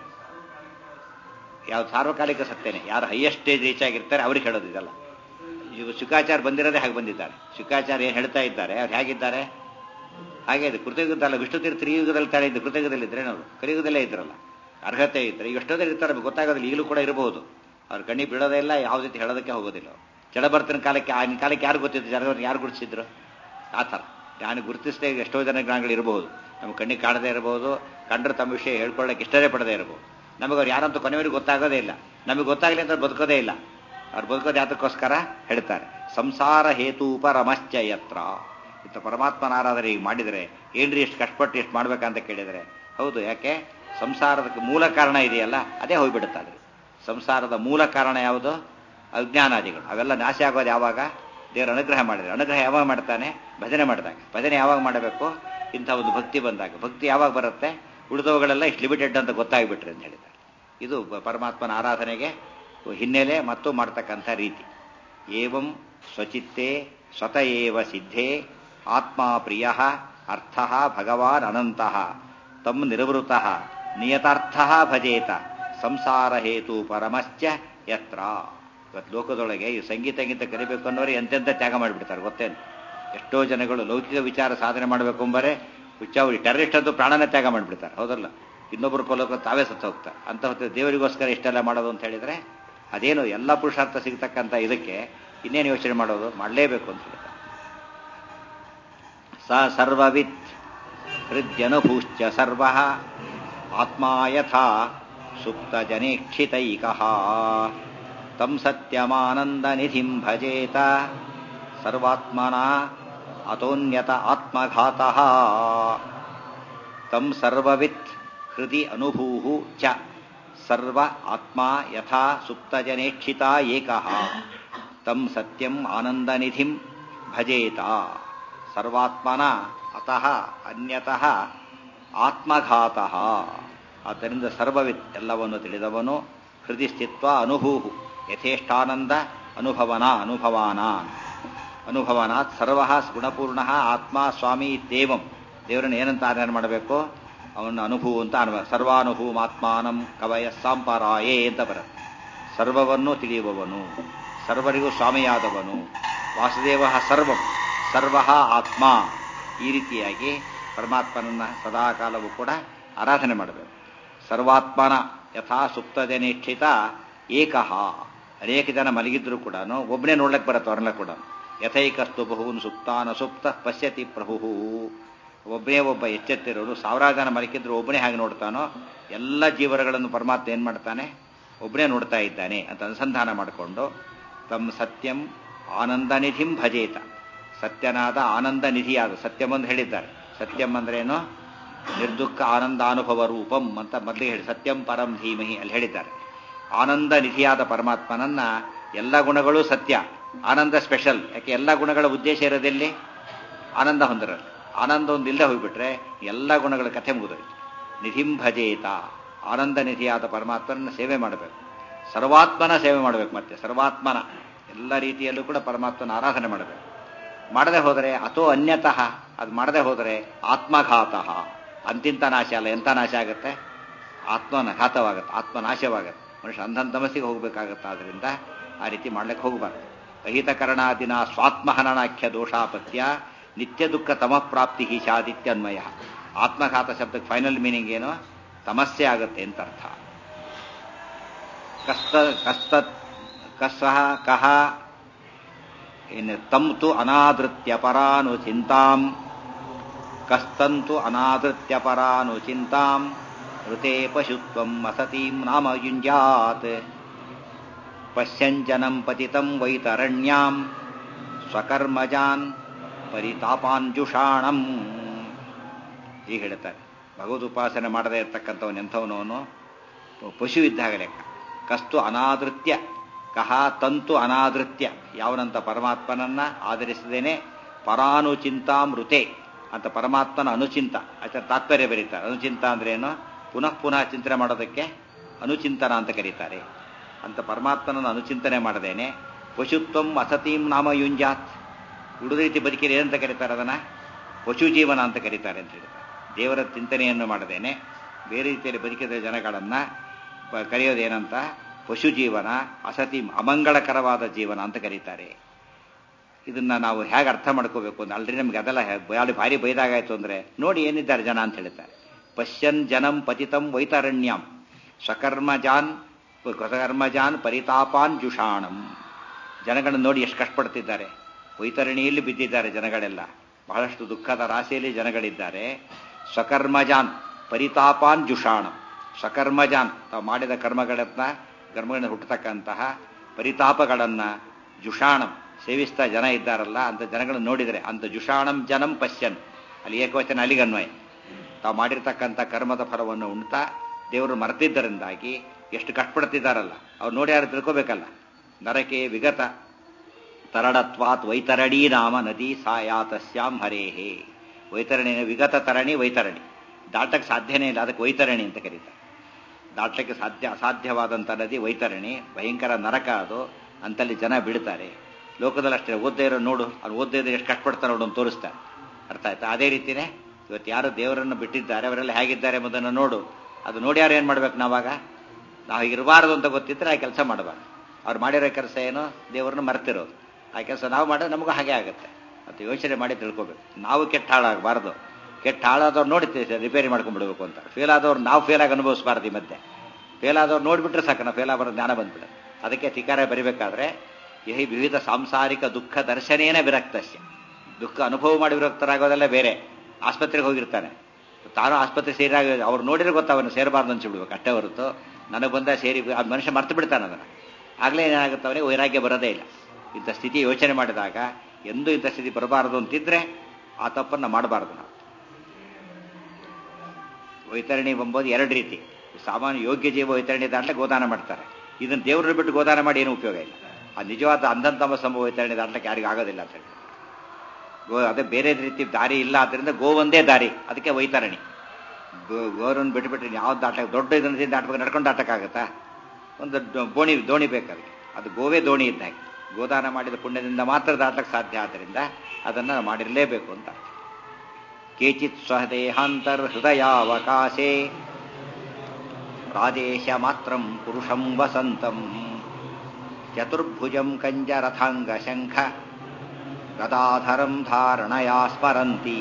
ಯಾವ ಸಾರ್ವಕಾಲಿಕ ಸತ್ಯನೇ ಯಾರು ಹೈಯೆಸ್ಟ್ ಸ್ಟೇಜ್ ರೀಚ್ ಆಗಿರ್ತಾರೆ ಅವ್ರಿಗೆ ಹೇಳೋದು ಇದೆಲ್ಲ ಈಗ ಶುಕಾಚಾರ ಬಂದಿರೋದೇ ಹಾಗೆ ಬಂದಿದ್ದಾರೆ ಶುಕಾಚಾರ ಏನು ಹೇಳ್ತಾ ಇದ್ದಾರೆ ಅವ್ರು ಹೇಗಿದ್ದಾರೆ ಹಾಗೆ ಇದೆ ಕೃತಯುಗದಲ್ಲ ವಿಷ್ಣು ತೀರ್ಥ ಯುಗದಲ್ಲಿ ತಾಳೆ ಇದ್ದು ಕೃತಯುಗದಲ್ಲಿ ಇದ್ರೆ ನಾವು ಕಲಿಯುಗದಲ್ಲೇ ಇದ್ರಲ್ಲ ಅರ್ಹತೆ ಇದ್ರೆ ಈಗ ಎಷ್ಟೋದಲ್ಲಿ ಇರ್ತಾರೆ ನಮ್ಗೆ ಗೊತ್ತಾಗೋದಿಲ್ಲ ಈಗಲೂ ಕೂಡ ಇರಬಹುದು ಅವ್ರ ಕಣ್ಣಿ ಬೀಳೋದೇ ಇಲ್ಲ ಯಾವುದೇ ರೀತಿ ಹೇಳೋದಕ್ಕೆ ಹೋಗೋದಿಲ್ಲ ಅವ್ರು. ಜಡಭರ್ತನ ಕಾಲಕ್ಕೆ ಆಗಿನ ಕಾಲಕ್ಕೆ ಯಾರು ಗೊತ್ತಿತ್ತು ಜಡಭರ್ತನ ಯಾರು ಗುರುತಿಸಿದ್ರು ಆ ಥರ ಜ್ಞಾನ ಗುರುತಿಸದೆ ಎಷ್ಟೋ ಜನ ಜ್ಞಾನಗಳು ಇರಬಹುದು ನಮ್ಮ ಕಣ್ಣಿಗೆ ಕಾಣದೇ ಇರಬಹುದು ಕಂಡ್ರೆ ತಮ್ಮ ವಿಷಯ ಹೇಳ್ಕೊಳ್ಳೋಕೆ ಇಷ್ಟನೇ ಪಡದೇ ಇರಬಹುದು ನಮಗೆ ಅವ್ರು ಯಾರಂತೂ ಕೊನೆಯವರೆಗೆ ಗೊತ್ತಾಗೋದೇ ಇಲ್ಲ ನಮಗೆ ಗೊತ್ತಾಗಲಿ ಅಂತ ಬದುಕೋದೇ ಇಲ್ಲ ಅವ್ರು ಬದುಕೋದು ಯಾತಕ್ಕೋಸ್ಕರ ಹೇಳ್ತಾರೆ ಸಂಸಾರ ಹೇತು ಪರಮಶ್ಚ ಯತ್ರ ಇಂಥ ಪರಮಾತ್ಮನ ಆರಾಧನೆ ಈಗ ಮಾಡಿದರೆ ಏನ್ರಿ ಎಷ್ಟು ಕಷ್ಟಪಟ್ಟು ಎಷ್ಟು ಮಾಡ್ಬೇಕಂತ ಕೇಳಿದರೆ ಹೌದು ಯಾಕೆ ಸಂಸಾರದ ಮೂಲ ಕಾರಣ ಇದೆಯಲ್ಲ ಅದೇ ಹೋಗ್ಬಿಡುತ್ತೆ ಸಂಸಾರದ ಮೂಲ ಕಾರಣ ಯಾವುದು ಅಜ್ಞಾನಾದಿಗಳು ಅವೆಲ್ಲ ನಾಶ ಆಗೋದು ಯಾವಾಗ ದೇವರ ಅನುಗ್ರಹ ಮಾಡಿದ್ರೆ ಅನುಗ್ರಹ ಯಾವಾಗ ಮಾಡ್ತಾನೆ ಭಜನೆ ಮಾಡಿದಾಗ ಭಜನೆ ಯಾವಾಗ ಮಾಡಬೇಕು ಇಂಥ ಒಂದು ಭಕ್ತಿ ಬಂದಾಗ ಭಕ್ತಿ ಯಾವಾಗ ಬರುತ್ತೆ ಉಳಿದವುಗಳೆಲ್ಲ ಇಷ್ಟು ಲಿಮಿಟೆಡ್ ಅಂತ ಗೊತ್ತಾಗ್ಬಿಟ್ರಿ ಅಂತ ಹೇಳಿದ್ದಾರೆ ಇದು ಬ- ಪರಮಾತ್ಮನ ಆರಾಧನೆಗೆ ಹಿನ್ನೆಲೆ ಮತ್ತು ಮಾಡ್ತಕ್ಕಂಥ ರೀತಿ ಏವಂ ಸ್ವಚಿತ್ತೇ ಸ್ವತ ಏವ ಸಿದ್ಧೇ ಆತ್ಮ ಪ್ರಿಯ ಅರ್ಥ ಭಗವಾನ್ ಅನಂತಃ ತಮ್ ನಿರವೃತ ನಿಯತಾರ್ಥ ಭಜೇತ ಸಂಸಾರ ಹೇತು ಪರಮಶ್ಚ ಯತ್ರ ಇವತ್ತು ಲೋಕದೊಳಗೆ ಈ ಸಂಗೀತ ಗೀತ ಕಲಿಬೇಕು ಅನ್ನೋರು ಎಂತೆಂಥ ತ್ಯಾಗ ಮಾಡಿಬಿಡ್ತಾರೆ ಗೊತ್ತೇನು ಎಷ್ಟೋ ಜನಗಳು ಲೌಕಿಕ ವಿಚಾರ ಸಾಧನೆ ಮಾಡಬೇಕು ಎಂಬರೆ ಹುಚ್ಚಾವಳಿ ಟೆರರಿಸ್ಟ್ ಅಂತೂ ಪ್ರಾಣನ ತ್ಯಾಗ ಮಾಡಿಬಿಡ್ತಾರೆ ಹೌದಲ್ಲ ಇನ್ನೊಬ್ಬರು ಕೊಲ್ಲೋಕೆ ತಾವೇ ಸತ್ತು ಹೋಗ್ತಾರೆ ಅಂತ ಹೊತ್ತು ದೇವರಿಗೋಸ್ಕರ ಇಷ್ಟೆಲ್ಲ ಮಾಡೋದು ಅಂತ ಹೇಳಿದ್ರೆ ಅದೇನು ಎಲ್ಲ ಪುರುಷಾರ್ಥ ಸಿಗ್ತಕ್ಕಂಥ ಇದಕ್ಕೆ ಇನ್ನೇನು ಯೋಚನೆ ಮಾಡೋದು ಮಾಡಲೇಬೇಕು ಅಂತ ಹೇಳ್ತಾರೆ ಸ ಸರ್ವವಿತ್ ಹೃದ್ಯನುಭೂಶ್ಚ ಸರ್ವ ಆತ್ಮ ಯಥಾ ಸುಪ್ತಜನೇಕ್ಷಿತೈಕ ತಂ ಸತ್ಯಮಾನಂದನಿಧಿಂ ಭಜೇತ ಸರ್ವಾತ್ಮನ ಅತೋನ್ಯತ ಆತ್ಮಘಾತಃ ತಂ ಸರ್ವವಿತ್ ಹೃದಿ ಅನುಭೂಃ ಚ ಸರ್ವ ಆತ್ಮ ಯಥಾ ಸುಪ್ತಜನೇಕ್ಷಿತ ಏಕಃ ತಂ ಸತ್ಯಂ ಆನಂದನಿಧಿಂ ಭಜೇತ ಸರ್ವಾತ್ಮನ ಅತಃ ಅನ್ಯತಃ ಆತ್ಮಘಾತಃ ಆದ್ದರಿಂದ ಸರ್ವವಿತ್ ಎಲ್ಲವನ್ನು ತಿಳಿದವನು ಹೃದಯ ಸ್ಥಿತ್ವ ಅನುಭೂಹು ಯಥೇಷ್ಟಾನಂದ ಅನುಭವನ ಅನುಭವಾನ ಅನುಭವನಾತ್ ಸರ್ವ ಗುಣಪೂರ್ಣ ಆತ್ಮ ಸ್ವಾಮಿ ಇತ್ಯೇವಂ ದೇವರನ್ನು ಏನಂತ ಆಧಾರ ಮಾಡಬೇಕು ಅವನ ಅನುಭವ ಅಂತ ಅನುಭವ ಸರ್ವಾನುಭೂಮಾತ್ಮಾನಂ ಕವಯ ಸಾಂಪರಾಯೇ ಅಂತ ಬರುತ್ತೆ ಸರ್ವವನ್ನು ತಿಳಿಯುವವನು ಸರ್ವರಿಗೂ ಸ್ವಾಮಿಯಾದವನು ವಾಸುದೇವ ಸರ್ವಂ ಸರ್ವ ಆತ್ಮ ಈ ರೀತಿಯಾಗಿ ಪರಮಾತ್ಮನನ್ನ ಸದಾಕಾಲವೂ ಕೂಡ ಆರಾಧನೆ ಮಾಡಬೇಕು ಸರ್ವಾತ್ಮನ ಯಥಾ ಸುಪ್ತಜನೇಕ್ಷಿತ ಏಕಃ ಅನೇಕ ಜನ ಮಲಗಿದ್ರು ಕೂಡ ಒಬ್ಬನೇ ನೋಡ್ಲಕ್ಕೆ ಬರುತ್ತೆ ಅವ್ರನ್ನೆಲ್ಲ ಕೂಡ ಯಥೈಕಸ್ತು ಬಹುನ್ ಸುಪ್ತಾನ ಸುಪ್ತ ಪಶ್ಯತಿ ಪ್ರಭು ಒಬ್ಬನೇ ಒಬ್ಬ ಎಚ್ಚೆತ್ತಿರೋನು ಸಾವಿರಾರು ಜನ ಮಲಗಿದ್ರು ಒಬ್ಬನೇ ಹಾಗೆ ನೋಡ್ತಾನೋ ಎಲ್ಲ ಜೀವರಗಳನ್ನು ಪರಮಾತ್ಮ ಏನ್ ಮಾಡ್ತಾನೆ ಒಬ್ಬನೇ ನೋಡ್ತಾ ಇದ್ದಾನೆ ಅಂತ ಅನುಸಂಧಾನ ಮಾಡಿಕೊಂಡು ತಮ್ಮ ಸತ್ಯಂ ಆನಂದ ನಿಧಿಂ ಭಜೇತ ಸತ್ಯನಾದ ಆನಂದ ನಿಧಿಯಾದ ಸತ್ಯಂ ಅಂತ ಹೇಳಿದ್ದಾರೆ ಸತ್ಯಂ ಅಂದ್ರೇನು ನಿರ್ದುಃಖ ಆನಂದಾನುಭವ ರೂಪಂ ಅಂತ ಮೊದಲಿಗೆ ಹೇಳಿ ಸತ್ಯಂ ಪರಂ ಧೀಮಹಿ ಅಲ್ಲಿ ಹೇಳಿದ್ದಾರೆ ಆನಂದ ನಿಧಿಯಾದ ಪರಮಾತ್ಮನನ್ನ ಎಲ್ಲ ಗುಣಗಳು ಸತ್ಯ ಆನಂದ ಸ್ಪೆಷಲ್ ಯಾಕೆ ಎಲ್ಲ ಗುಣಗಳ ಉದ್ದೇಶ ಇರೋದೆಲ್ಲಿ ಆನಂದ ಹೊಂದಿರಲ್ಲ ಆನಂದ ಒಂದು ಇಲ್ಲದೆ ಹೋಗ್ಬಿಟ್ರೆ ಎಲ್ಲ ಗುಣಗಳ ಕಥೆ ಮುಗಿದೋಯ್ತು ನಿಧಿಂ ಭಜೇತ ಆನಂದ ನಿಧಿಯಾದ ಪರಮಾತ್ಮನ ಸೇವೆ ಮಾಡಬೇಕು ಸರ್ವಾತ್ಮನ ಸೇವೆ ಮಾಡಬೇಕು ಮತ್ತೆ ಸರ್ವಾತ್ಮನ ಎಲ್ಲ ರೀತಿಯಲ್ಲೂ ಕೂಡ ಪರಮಾತ್ಮನ ಆರಾಧನೆ ಮಾಡಬೇಕು ಮಾಡದೆ ಹೋದರೆ ಅಥೋ ಅನ್ಯತಃ ಅದು ಮಾಡದೆ ಹೋದರೆ ಆತ್ಮಘಾತಃ ಅಂತಿಂತ ನಾಶ ಅಲ್ಲ ಎಂಥ ನಾಶ ಆಗುತ್ತೆ ಆತ್ಮನ ಘಾತವಾಗುತ್ತೆ ಆತ್ಮನಾಶವಾಗುತ್ತೆ ಮನುಷ್ಯ ಅಂಧನ್ ತಮಸ್ಸಿಗೆ ಹೋಗಬೇಕಾಗತ್ತೆ ಆದ್ರಿಂದ ಆ ರೀತಿ ಮಾಡ್ಲಿಕ್ಕೆ ಹೋಗಬಾರ್ದು ಅಹಿತಕರಣಾದಿನ ಸ್ವಾತ್ಮಹನನಾಖ್ಯ ದೋಷಾಪತ್ಯ ನಿತ್ಯ ದುಃಖ ತಮಃ ಪ್ರಾಪ್ತಿ ಶಾದಿತ್ಯನ್ವಯ ಆತ್ಮಘಾತ ಶಬ್ದಕ್ಕೆ ಫೈನಲ್ ಮೀನಿಂಗ್ ಏನು ತಮಸ್ಸೆ ಆಗುತ್ತೆ ಅಂತ ಅರ್ಥ ಕಸ್ತ ಕಸ್ತ ಕಸ್ಸಹ ಕಹ ಏನು ತಂ ತು ಅನಾದೃತ್ಯ ಪರಾನು ಚಿಂತಾಂ ಕಸ್ತಂತು ಅನಾದೃತ್ಯ ಪರಾನು ಚಿಂತಾಂ ಋತೆ ಪಶುತ್ವಂ ಅಸತೀಂ ನಾಮ ಯುಂಜಾತ್ ಪಶ್ಯಂಜನಂ ಪತಿತಂ ವೈತರಣ್ಯಾಂ ಸ್ವಕರ್ಮಜಾನ್ ಪರಿತಾಪಾಂಜುಷಾಣಂ ಹೀಗೆ ಹೇಳ್ತಾರೆ ಭಗವದ್ ಉಪಾಸನೆ ಮಾಡದೇ ಇರ್ತಕ್ಕಂಥವನು ಎಂಥವನವನು ಪಶು ಇದ್ದಾಗ ಲೆಕ್ಕ ಕಸ್ತು ಅನಾದೃತ್ಯ ಕಹ ತಂತು ಅನಾದೃತ್ಯ ಯಾವನಂತ ಪರಮಾತ್ಮನನ್ನ ಆಧರಿಸದೇನೆ ಪರಾನುಚಿಂತಾಮೃತೆ ಅಂತ ಪರಮಾತ್ಮನ ಅನುಚಿಂತ ಆಚಾರ ತಾತ್ಪರ್ಯ ಬರೀತಾರೆ ಅನುಚಿಂತ ಅಂದ್ರೆ ಏನು ಪುನಃ ಪುನಃ ಚಿಂತನೆ ಮಾಡೋದಕ್ಕೆ ಅನುಚಿಂತನ ಅಂತ ಕರೀತಾರೆ ಅಂತ ಪರಮಾತ್ಮನನ್ನು ಅನುಚಿಂತನೆ ಮಾಡದೇನೆ ಪಶುತ್ವಂ ಅಸತೀಂ ನಾಮ ಯುಂಜಾತ್ ಉಳಿದ ರೀತಿ ಬದುಕಿರಿ ಏನಂತ ಕರೀತಾರೆ ಅದನ್ನ ಪಶು ಜೀವನ ಅಂತ ಕರೀತಾರೆ ಅಂತ ಹೇಳ್ತಾರೆ ದೇವರ ಚಿಂತನೆಯನ್ನು ಮಾಡದೇನೆ ಬೇರೆ ರೀತಿಯಲ್ಲಿ ಬದುಕಿದ ಜನಗಳನ್ನ ಕರೆಯೋದೇನಂತ ಪಶು ಜೀವನ ಅಸತಿ ಅಮಂಗಳಕರವಾದ ಜೀವನ ಅಂತ ಕರೀತಾರೆ ಇದನ್ನ ನಾವು ಹೇಗೆ ಅರ್ಥ ಮಾಡ್ಕೋಬೇಕು ಅಂತ ಅಲ್ರಿ ನಮ್ಗೆ ಅದೆಲ್ಲ ಅಲ್ಲಿ ಭಾರಿ ಬೈದಾಗಾಯ್ತು ಅಂದ್ರೆ ನೋಡಿ ಏನಿದ್ದಾರೆ ಜನ ಅಂತ ಹೇಳ್ತಾರೆ ಪಶ್ಯನ್ ಜನಂ ಪತಿತಂ ವೈತರಣ್ಯಂ ಸ್ವಕರ್ಮಜಾನ್ ಸ್ವಕರ್ಮಜಾನ್ ಪರಿತಾಪಾನ್ ಜುಷಾಣಂ ಜನಗಳನ್ನ ನೋಡಿ ಎಷ್ಟು ಕಷ್ಟಪಡ್ತಿದ್ದಾರೆ ವೈತರಣಿಯಲ್ಲಿ ಬಿದ್ದಿದ್ದಾರೆ ಜನಗಳೆಲ್ಲ ಬಹಳಷ್ಟು ದುಃಖದ ರಾಶಿಯಲ್ಲಿ ಜನಗಳಿದ್ದಾರೆ ಸ್ವಕರ್ಮಜಾನ್ ಪರಿತಾಪಾನ್ ಜುಷಾಣಂ ಸ್ವಕರ್ಮಜಾನ್ ತಾವು ಮಾಡಿದ ಕರ್ಮಗಳನ್ನ ಕರ್ಮಗಳಿಂದ ಹುಟ್ಟತಕ್ಕಂತಹ ಪರಿತಾಪಗಳನ್ನ ಜುಷಾಣಂ ಸೇವಿಸ್ತಾ ಜನ ಇದ್ದಾರಲ್ಲ ಅಂತ ಜನಗಳನ್ನು ನೋಡಿದರೆ ಅಂತ ಜುಷಾಣಂ ಜನಂ ಪಶ್ಯನ್ ಅಲ್ಲಿ ಏಕವಚನ ಅಲಿಗನ್ವಯ ತಾವು ಮಾಡಿರ್ತಕ್ಕಂಥ ಕರ್ಮದ ಫಲವನ್ನು ಉಣ್ತಾ ದೇವರು ಮರೆತಿದ್ದರಿಂದಾಗಿ ಎಷ್ಟು ಕಷ್ಟಪಡ್ತಿದ್ದಾರಲ್ಲ ಅವ್ರು ನೋಡಿ ಯಾರು ತಿಳ್ಕೋಬೇಕಲ್ಲ ನರಕೆ ವಿಗತ ತರಡತ್ವಾತ್ ವೈತರಣಿ ನಾಮ ನದಿ ಸಾಯಾತಸ್ಯಾಂ ಹರೇಹೇ ವೈತರಣಿ ವಿಗತ ತರಣಿ ವೈತರಣಿ ದಾಟಕ್ಕೆ ಸಾಧ್ಯನೇ ಇಲ್ಲ ಅದಕ್ಕೆ ವೈತರಣಿ ಅಂತ ಕರೀತಾರೆ ದಾಟಕ್ಕೆ ಸಾಧ್ಯ ಅಸಾಧ್ಯವಾದಂಥ ನದಿ ವೈತರಣಿ ಭಯಂಕರ ನರಕ ಅದು ಅಂತಲ್ಲಿ ಜನ ಬಿಡ್ತಾರೆ ಲೋಕದಲ್ಲಿ ಅಷ್ಟೇ ಓದ್ದೇ ಇರೋ ನೋಡು ಅವ್ರು ಓದ್ದೇ ಇದ್ರೆ ಎಷ್ಟು ಕಷ್ಟಪಡ್ತಾರೆ ನೋಡು ಅಂತ ತೋರಿಸ್ತಾರೆ ಅರ್ಥ ಆಯ್ತಾ ಅದೇ ರೀತಿನೇ ಇವತ್ತು ಯಾರು ದೇವರನ್ನು ಬಿಟ್ಟಿದ್ದಾರೆ ಅವರೆಲ್ಲ ಹೇಗಿದ್ದಾರೆ ಎಂಬುದನ್ನು ನೋಡು ಅದು ನೋಡಿ ಯಾರು ಏನು ಮಾಡ್ಬೇಕು ನಾವಾಗ ನಾವು ಇರಬಾರದು ಅಂತ ಗೊತ್ತಿದ್ರೆ ಆ ಕೆಲಸ ಮಾಡಬಾರ್ದು ಅವ್ರು ಮಾಡಿರೋ ಕೆಲಸ ಏನು ದೇವರನ್ನು ಮರ್ತಿರೋದು ಆ ಕೆಲಸ ನಾವು ಮಾಡಿದ್ರೆ ನಮಗೂ ಹಾಗೆ ಆಗುತ್ತೆ ಅಂತ ಯೋಚನೆ ಮಾಡಿ ತಿಳ್ಕೋಬೇಕು ನಾವು ಕೆಟ್ಟ ಹಾಳಾಗಬಾರ್ದು ಕೆಟ್ಟ ಹಾಳಾದವ್ರು ನೋಡಿ ರಿಪೇರಿ ಮಾಡ್ಕೊಂಡ್ಬಿಡ್ಬೇಕು ಅಂತ ಫೇಲ್ ಆದವ್ರು ನಾವು ಫೇಲ್ ಆಗಿ ಅನುಭವಿಸಬಾರ್ದು ಈ ಮಧ್ಯೆ ಫೇಲ್ ಆದವ್ರು ನೋಡಿಬಿಟ್ರೆ ಸಾಕು ನಾವು ಫೇಲ್ ಆಗೋದು ಜ್ಞಾನ ಬಂದ್ಬಿಡ ಅದಕ್ಕೆ ತಿಕಾರ ಬರಿಬೇಕಾದ್ರೆ ಯಹಿ ವಿವಿಧ ಸಾಂಸಾರಿಕ ದುಃಖ ದರ್ಶನೇನ ವಿರಕ್ತಸ್ಯ ದುಃಖ ಅನುಭವ ಮಾಡಿ ವಿರಕ್ತರಾಗೋದೆಲ್ಲ ಬೇರೆ ಆಸ್ಪತ್ರೆಗೆ ಹೋಗಿರ್ತಾನೆ ತಾನು ಆಸ್ಪತ್ರೆ ಸೇರಿದಾಗ ಅವ್ರು ನೋಡಿದ್ರೆ ಗೊತ್ತ ಅವನು ಸೇರಬಾರ್ದು ಅನ್ಸಿಬಿಡ್ಬೇಕು ಅಷ್ಟೇ ಹೊರತು ನನಗೆ ಬಂದ ಸೇರಿ ಆ ಮನುಷ್ಯ ಮರ್ತು ಬಿಡ್ತಾನೆ ಅದನ್ನು ಆಗಲೇ ಏನಾಗುತ್ತೆ ಅವನಿಗೆ ವೈರಾಗ್ಯ ಬರೋದೇ ಇಲ್ಲ ಇಂಥ ಸ್ಥಿತಿ ಯೋಚನೆ ಮಾಡಿದಾಗ ಎಂದೂ ಇಂಥ ಸ್ಥಿತಿ ಬರಬಾರದು ಅಂತಿದ್ರೆ ಆ ತಪ್ಪನ್ನು ಮಾಡಬಾರ್ದು ನಾವು ವೈತರಣಿ ಎಂಬುದು ಎರಡು ರೀತಿ ಸಾಮಾನ್ಯ ಯೋಗ್ಯ ಜೀವ ವೈತರಣಿ ದಾಂಟ್ಲೆ ಗೋದಾನ ಮಾಡ್ತಾರೆ ಇದನ್ನು ದೇವ್ರನ್ನ ಬಿಟ್ಟು ಗೋದಾನ ಮಾಡಿ ಏನು ಉಪಯೋಗ ಇಲ್ಲ ಆ ನಿಜವಾದ ಅಂಧಂತಮ ಸಂಭವ ವೈತರಣಿ ದಾಂಟ್ಲಕ್ಕೆ ಯಾರಿಗೂ ಆಗೋದಿಲ್ಲ ಅಂತ ಹೇಳಿ ಗೋ ಅದೇ ಬೇರೆ ರೀತಿ ದಾರಿ ಇಲ್ಲ ಆದ್ದರಿಂದ ಗೋ ಒಂದೇ ದಾರಿ ಅದಕ್ಕೆ ವೈತರಣಿ ಗೋ ಗೋರನ್ನು ಬಿಟ್ಬಿಟ್ರೆ ಯಾವ ದಾಟಕ್ಕೆ ದೊಡ್ಡ ಇದನ್ನ ದಾಟ್ಬೇಕು ನಡ್ಕೊಂಡು ದಾಟಕ್ಕಾಗತ್ತಾ ಒಂದು ದೋಣಿ ದೋಣಿ ಬೇಕು ಅದಕ್ಕೆ ಅದು ಗೋವೇ ದೋಣಿ ಇದ್ದಾಗ ಗೋದಾನ ಮಾಡಿದ ಪುಣ್ಯದಿಂದ ಮಾತ್ರ ದಾಟಕ್ಕೆ ಸಾಧ್ಯ ಆದ್ದರಿಂದ ಅದನ್ನು ಮಾಡಿರಲೇಬೇಕು ಅಂತ ಕೇಚಿತ್ ಸ್ವದೇಹಾಂತರ್ ಹೃದಯಾವಕಾಶೇ ಪ್ರಾದೇಶ ಮಾತ್ರಂ ಪುರುಷಂ ವಸಂತಂ ಚತುರ್ಭುಜಂ ಕಂಜರಥಾಂಗ ಶಂಖ ಗದಾಧರಂ ಧಾರಣಯಾ ಸ್ಮರಂತಿ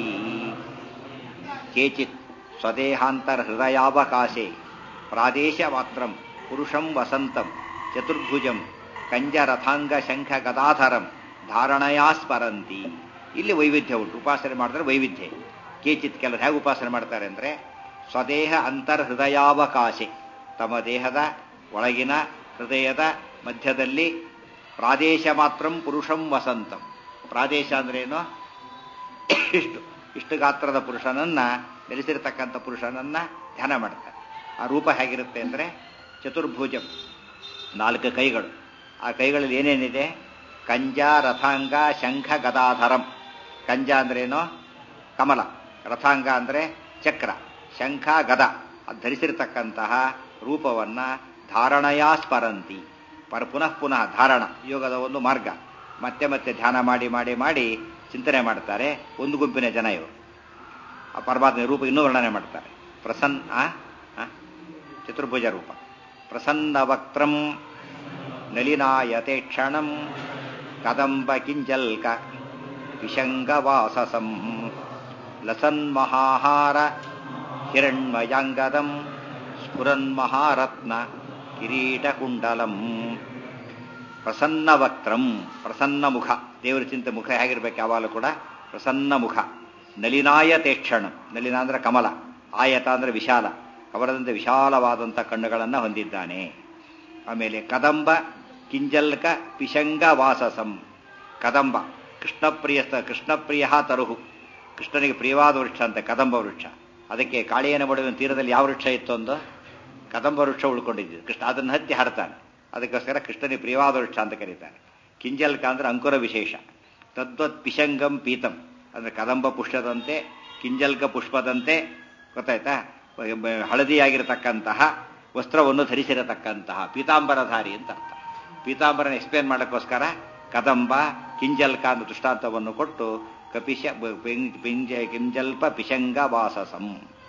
ಕೇಚಿತ್ ಸ್ವದೇಹಾಂತರ್ ಹೃದಯಾವಕಾಶೆ ಪ್ರಾದೇಶ ಮಾತ್ರಂ ಪುರುಷಂ ವಸಂತಂ ಚತುರ್ಭುಜಂ ಕಂಜರಥಾಂಗ ಶಂಖ ಗದಾಧರಂ ಧಾರಣಯಾ ಸ್ಮರಂತಿ ಇಲ್ಲಿ ವೈವಿಧ್ಯ ಉಂಟು ಉಪಾಸನೆ ಮಾಡಿದ್ರೆ ವೈವಿಧ್ಯ ಕೇಚಿತ್ ಕೆಲವರು ಹೇಗೆ ಉಪಾಸನೆ ಮಾಡ್ತಾರೆ ಅಂದರೆ ಸ್ವದೇಹ ಅಂತರ್ ಹೃದಯಾವಕಾಶೆ ತಮ್ಮ ದೇಹದ ಒಳಗಿನ ಹೃದಯದ ಮಧ್ಯದಲ್ಲಿ ಪ್ರಾದೇಶ ಮಾತ್ರಂ ಪುರುಷಂ ವಸಂತಂ ಪ್ರಾದೇಶ ಅಂದ್ರೇನು ಇಷ್ಟು ಇಷ್ಟು ಗಾತ್ರದ ಪುರುಷನನ್ನ ನೆಲೆಸಿರತಕ್ಕಂಥ ಪುರುಷನನ್ನ ಧ್ಯಾನ ಮಾಡ್ತಾರೆ ಆ ರೂಪ ಹೇಗಿರುತ್ತೆ ಅಂದರೆ ಚತುರ್ಭುಜಂ ನಾಲ್ಕು ಕೈಗಳು ಆ ಕೈಗಳಲ್ಲಿ ಏನೇನಿದೆ ಕಂಜ ರಥಾಂಗ ಶಂಖ ಗದಾಧರಂ ಕಂಜ ಅಂದ್ರೇನು ಕಮಲ ರಥಾಂಗ ಅಂದರೆ ಚಕ್ರ ಶಂಖ ಗದ ಅದು ಧರಿಸಿರ್ತಕ್ಕಂತಹ ರೂಪವನ್ನ ಧಾರಣಯಾ ಸ್ಮರಂತಿ ಪರ ಪುನಃ ಪುನಃ ಧಾರಣ ಯೋಗದ ಒಂದು ಮಾರ್ಗ ಮತ್ತೆ ಮತ್ತೆ ಧ್ಯಾನ ಮಾಡಿ ಮಾಡಿ ಮಾಡಿ ಚಿಂತನೆ ಮಾಡ್ತಾರೆ ಒಂದು ಗುಂಪಿನ ಜನ ಇವರು ಆ ಪರಮಾತ್ಮ ರೂಪ ಇನ್ನೂ ವರ್ಣನೆ ಮಾಡ್ತಾರೆ ಪ್ರಸನ್ನ ಚತುರ್ಭುಜ ರೂಪ ಪ್ರಸನ್ನ ವಕ್ತ್ರಂ ನಲಿನಾಯತೆ ಕ್ಷಣಂ ಕದಂಬ ಕಿಂಜಲ್ಕ ವಿಷಂಗವಾಸಸಂ ಲಸನ್ಮಹಾಹಾರ ಹಿರಣ್ಮಯಾಂಗದಂ ಸ್ಫುರನ್ಮಹಾರತ್ನ ಕಿರೀಟಕುಂಡಲಂ ಪ್ರಸನ್ನ ವಕ್ತ್ರಂ ಪ್ರಸನ್ನ ಮುಖ ದೇವರ ಚಿಂತೆ ಮುಖ ಹೇಗಿರ್ಬೇಕು ಯಾವಾಗಲೂ ಕೂಡ ಪ್ರಸನ್ನ ಮುಖ ನಲಿನಾಯತೇಕ್ಷಣ ನಲಿನ ಅಂದ್ರೆ ಕಮಲ ಆಯತ ಅಂದ್ರೆ ವಿಶಾಲ ಕಮಲದಂತೆ ವಿಶಾಲವಾದಂಥ ಕಣ್ಣುಗಳನ್ನು ಹೊಂದಿದ್ದಾನೆ ಆಮೇಲೆ ಕದಂಬ ಕಿಂಜಲ್ಕ ಪಿಶಂಗ ವಾಸಸಂ ಕದಂಬ ಕೃಷ್ಣಪ್ರಿಯ ಕೃಷ್ಣಪ್ರಿಯ ತರುಹು ಕೃಷ್ಣನಿಗೆ ಪ್ರಿಯವಾದ ವೃಕ್ಷ ಅಂತ ಕದಂಬ ವೃಕ್ಷ ಅದಕ್ಕೆ ಕಾಳಿಯನ ಬಡುವಿನ ತೀರದಲ್ಲಿ ಯಾವ ವೃಕ್ಷ ಇತ್ತು ಒಂದು ಕದಂಬ ವೃಕ್ಷ ಉಳ್ಕೊಂಡಿದ್ದು ಕೃಷ್ಣ ಅದನ್ನು ಹತ್ತಿ ಹರತಾನೆ ಅದಕ್ಕೋಸ್ಕರ ಕೃಷ್ಣನಿಗೆ ಪ್ರಿಯವಾದ ವೃಕ್ಷ ಅಂತ ಕರೀತಾರೆ ಕಿಂಜಲ್ಕ ಅಂದ್ರೆ ಅಂಕುರ ವಿಶೇಷ ತದ್ವತ್ ಪಿಶಂಗಂ ಪೀತಂ ಅಂದ್ರೆ ಕದಂಬ ಪುಷ್ಪದಂತೆ ಕಿಂಜಲ್ಕ ಪುಷ್ಪದಂತೆ ಗೊತ್ತಾಯ್ತಾ ಹಳದಿಯಾಗಿರತಕ್ಕಂತಹ ವಸ್ತ್ರವನ್ನು ಧರಿಸಿರತಕ್ಕಂತಹ ಪೀತಾಂಬರಧಾರಿ ಅಂತ ಅರ್ಥ ಪೀತಾಂಬರನ ಎಕ್ಸ್ಪ್ಲೇನ್ ಮಾಡೋಕ್ಕೋಸ್ಕರ ಕದಂಬ ಕಿಂಜಲ್ಕ ಅನ್ನೋ ದೃಷ್ಟಾಂತವನ್ನು ಕೊಟ್ಟು ಕಪಿಶ ಪಿಂಜ ಕಿಂಜಲ್ಪ ಪಿಶಂಗ ವಾಸಸಂ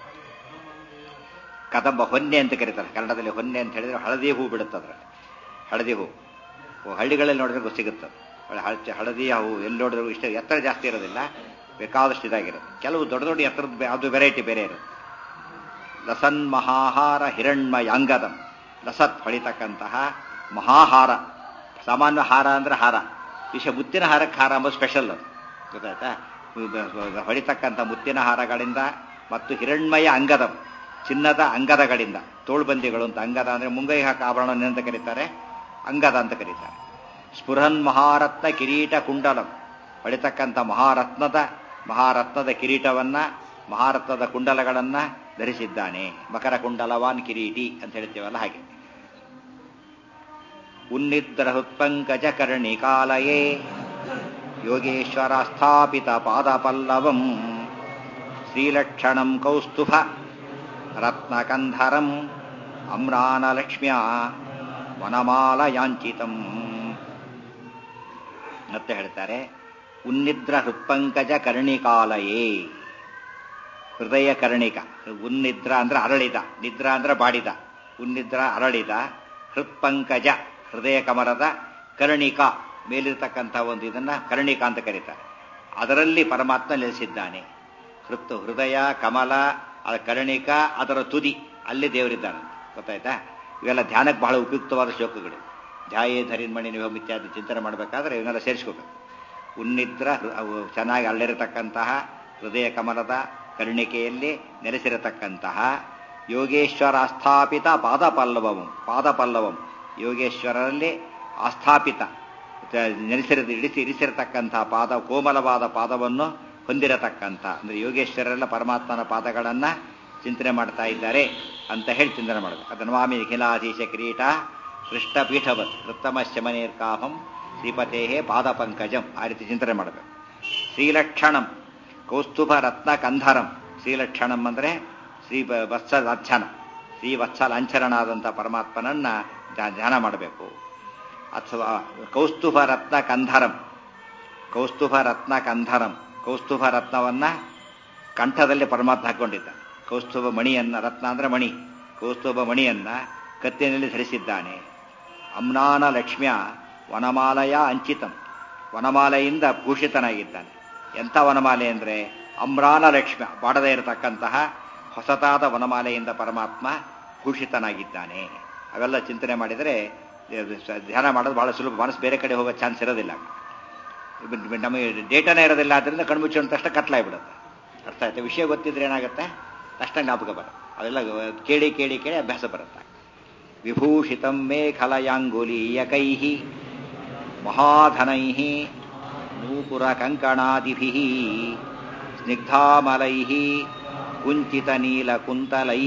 ಕದಂಬ ಹೊನ್ನೆ ಅಂತ ಕರೀತಾರೆ ಕನ್ನಡದಲ್ಲಿ ಹೊನ್ನೆ ಅಂತ ಹೇಳಿದ್ರೆ ಹಳದಿ ಹೂ ಬಿಡುತ್ತೆ ಅದರಲ್ಲಿ ಹಳದಿ ಹೂ ಹಳ್ಳಿಗಳಲ್ಲಿ ನೋಡಿದ್ರೆ ಸಿಗುತ್ತದೆ ಹಳದಿ ಹೂ ಎಲ್ಲಿ ನೋಡಿದ್ರು ಇಷ್ಟ ಎತ್ತರ ಜಾಸ್ತಿ ಇರೋದಿಲ್ಲ ಬೇಕಾದಷ್ಟು ಇದಾಗಿರುತ್ತೆ ಕೆಲವು ದೊಡ್ಡ ದೊಡ್ಡ ಎತ್ತರದ ಅದು ವೆರೈಟಿ ಬೇರೆ ಇರುತ್ತೆ ಲಸನ್ ಮಹಾಹಾರ ಹಿರಣ್ಮಯಾಂಗದಂ ಲಸತ್ ಹೊಳಿತಕ್ಕಂತಹ ಮಹಾಹಾರ ಸಾಮಾನ್ಯ ಹಾರ ಅಂದ್ರೆ ಹಾರ ವಿಷಯ ಮುತ್ತಿನ ಹಾರಕ್ಕೆ ಹಾರ ಎಂಬ ಸ್ಪೆಷಲ್ ಅದು ಗೊತ್ತಾಯ್ತಾ ಹೊಳಿತಕ್ಕಂಥ ಮುತ್ತಿನ ಹಾರಗಳಿಂದ ಮತ್ತು ಹಿರಣ್ಮಯ ಅಂಗದಂ ಚಿನ್ನದ ಅಂಗದಗಳಿಂದ ತೋಳ್ಬಂದಿಗಳು ಅಂತ ಅಂಗದ ಅಂದ್ರೆ ಮುಂಗೈ ಹಾಕ ಆಭರಣ ಅಂತ ಕರೀತಾರೆ ಅಂಗದ ಅಂತ ಕರೀತಾರೆ ಸ್ಫುರನ್ ಮಹಾರತ್ನ ಕಿರೀಟ ಕುಂಡಲಂ ಹೊಳಿತಕ್ಕಂಥ ಮಹಾರತ್ನದ ಮಹಾರತ್ನದ ಕಿರೀಟವನ್ನ ಮಹಾರತ್ನದ ಕುಂಡಲಗಳನ್ನ ಧರಿಸಿದ್ದಾನೆ ಮಕರ ಕುಂಡಲವಾನ್ ಕಿರೀಟಿ ಅಂತ ಹೇಳ್ತೀವಲ್ಲ ಹಾಗೆ ಉನ್ನಿದ್ರ ಹೃತ್ಪಂಕಜ ಕರ್ಣಿಕಾಲಯೇ ಯೋಗೇಶ್ವರ ಸ್ಥಾಪಿತ ಪಾದಪಲ್ಲವಂ ಶ್ರೀಲಕ್ಷಣಂ ಕೌಸ್ತುಭ ರತ್ನಕಂಧರಂ ಅಮ್ರಾನಲಕ್ಷ್ಮ್ಯ ವನಮಾಲಯಾಂಚಿತಂ ಮತ್ತೆ ಹೇಳ್ತಾರೆ ಉನ್ನಿದ್ರ ಹೃತ್ಪಂಕಜ ಕರ್ಣಿಕಾಲಯೇ ಹೃದಯ ಕರ್ಣಿಕ ಉನ್ನಿದ್ರ ಅಂದ್ರೆ ಅರಳಿದ ನಿದ್ರ ಅಂದ್ರೆ ಬಾಡಿದ ಉನ್ನಿದ್ರ ಅರಳಿದ ಹೃತ್ಪಂಕಜ ಹೃದಯ ಕಮಲದ ಕರ್ಣಿಕ ಮೇಲಿರ್ತಕ್ಕಂಥ ಒಂದು ಇದನ್ನ ಕರ್ಣಿಕ ಅಂತ ಕರೀತಾರೆ ಅದರಲ್ಲಿ ಪರಮಾತ್ಮ ನೆಲೆಸಿದ್ದಾನೆ ಹೃತ್ ಹೃದಯ ಕಮಲ ಅದರ ಕರ್ಣಿಕ ಅದರ ತುದಿ ಅಲ್ಲಿ ದೇವರಿದ್ದಾನೆ ಗೊತ್ತಾಯ್ತಾ ಇವೆಲ್ಲ ಧ್ಯಾನಕ್ಕೆ ಬಹಳ ಉಪಯುಕ್ತವಾದ ಶ್ಲೋಕಗಳು ಧ್ಯಾಯೇ ಧರಿನ್ಮಣಿ ನಿವಮ್ ಇತ್ಯಾದಿ ಚಿಂತನೆ ಮಾಡಬೇಕಾದ್ರೆ ಇವನ್ನೆಲ್ಲ ಸೇರಿಸ್ಕೋಬೇಕು ಉನ್ನಿದ್ರ ಹೃ- ಅವು ಚೆನ್ನಾಗಿ ಅಲ್ಲಿರತಕ್ಕಂತಹ ಹೃದಯ ಕಮಲದ ಕರ್ಣಿಕೆಯಲ್ಲಿ ನೆಲೆಸಿರತಕ್ಕಂತಹ ಯೋಗೇಶ್ವರ ಆಸ್ಥಾಪಿತ ಪಾದಪಲ್ಲವಂ ಪಾದಪಲ್ಲವಂ ಯೋಗೇಶ್ವರರಲ್ಲಿ ಆಸ್ಥಾಪಿತ ತ- ನೆಲೆಸಿರ ಇಳಿಸಿ ಇರಿಸಿರತಕ್ಕಂತಹ ಪಾದ ಕೋಮಲವಾದ ಪಾದವನ್ನು ಹೊಂದಿರತಕ್ಕಂಥ ಅಂದ್ರೆ ಯೋಗೇಶ್ವರೆಲ್ಲ ಪರಮಾತ್ಮನ ಪಾದಗಳನ್ನ ಚಿಂತನೆ ಮಾಡ್ತಾ ಇದ್ದಾರೆ ಅಂತ ಹೇಳಿ ಚಿಂತನೆ ಮಾಡಬೇಕು ಅದನ್ನು ಸ್ವಾಮಿ ನಿಖಿಲಾಧೀಶ ಕಿರೀಟ ಕೃಷ್ಣ ಪೀಠವತ್ ಕೃತ್ತಮ ಶಮನೇರ್ಕಾಹಂ ಶ್ರೀಪತೇ ಪಾದ ಪಂಕಜಂ ಆ ರೀತಿ ಚಿಂತನೆ ಮಾಡಬೇಕು ಶ್ರೀಲಕ್ಷಣಂ ಕೌಸ್ತುಭ ರತ್ನ ಕಂಧರಂ ಶ್ರೀಲಕ್ಷಣಂ ಅಂದ್ರೆ ಶ್ರೀ ಬ- ವತ್ಸ ಲಾಂಛನ ಶ್ರೀ ವತ್ಸ ಲಾಂಛನನಾದಂಥ ಪರಮಾತ್ಮನನ್ನ ಧ್ಯ- ಧ್ಯಾನ ಮಾಡಬೇಕು ಅಥವಾ ಕೌಸ್ತುಭ ರತ್ನ ಕಂಧರಂ ಕೌಸ್ತುಭ ರತ್ನ ಕಂಧರಂ ಕೌಸ್ತುಭ ರತ್ನವನ್ನ ಕಂಠದಲ್ಲಿ ಪರಮಾತ್ಮ ಹಾಕೊಂಡಿದ್ದ ಕೌಸ್ತುಭ ಮಣಿಯನ್ನ ರತ್ನ ಅಂದ್ರೆ ಮಣಿ ಕೌಸ್ತುಭ ಮಣಿಯನ್ನ ಕತ್ತಿನಲ್ಲಿ ಧರಿಸಿದ್ದಾನೆ ಅಮ್ನಾನ ಲಕ್ಷ್ಮ್ಯ ವನಮಾಲಯ ಅಂಚಿತಂ ವನಮಾಲೆಯಿಂದ ಭೂಷಿತನಾಗಿದ್ದಾನೆ ಎಂಥ ವನಮಾಲೆ ಅಂದ್ರೆ ಅಮ್ರಾನ ಲಕ್ಷ್ಮ್ಯ ಬಾಡದೇ ಇರತಕ್ಕಂತಹ ಹೊಸತಾದ ವನಮಾಲೆಯಿಂದ ಪರಮಾತ್ಮ ಭೂಷಿತನಾಗಿದ್ದಾನೆ ಅವೆಲ್ಲ ಚಿಂತನೆ ಮಾಡಿದರೆ ಇದು ಸ- ಧ್ಯಾನ ಮಾಡೋದು ಬಹಳ ಸುಲಭ ಮನಸ್ಸು ಬೇರೆ ಕಡೆ ಹೋಗೋ ಚಾನ್ಸ್ ಇರೋದಿಲ್ಲ ಇವ್ ನಮಗೆ ಡೇಟಾನೇ ಇರೋದಿಲ್ಲ ಆದ್ರಿಂದ ಕಣ್ಮುಚ್ಚೋಣ ತಕ್ಷಣ ಕತ್ಲಾಗ್ಬಿಡುತ್ತೆ ಅರ್ಥ ಆಯ್ತು ವಿಷಯ ಗೊತ್ತಿದ್ರೆ ಏನಾಗುತ್ತೆ ತಕ್ಷಣ ಜ್ಞಾಪಕ ಬರುತ್ತೆ ಅವೆಲ್ಲ ಕೇಳಿ ಕೇಳಿ ಕೇಳಿ ಅಭ್ಯಾಸ ಬರುತ್ತೆ ವಿಭೂಷಿತಂ ಮೇಖಲಯಾಂಗುಲೀಯಕೈ ಮಹಾಧನೈ ನೂಪುರ ಕಂಕಣಾದಿಭಿ ಸ್ನಿಗ್ಧಾಮಲೈ ಕುಂಚಿತ ನೀಲಕುಂತಲೈ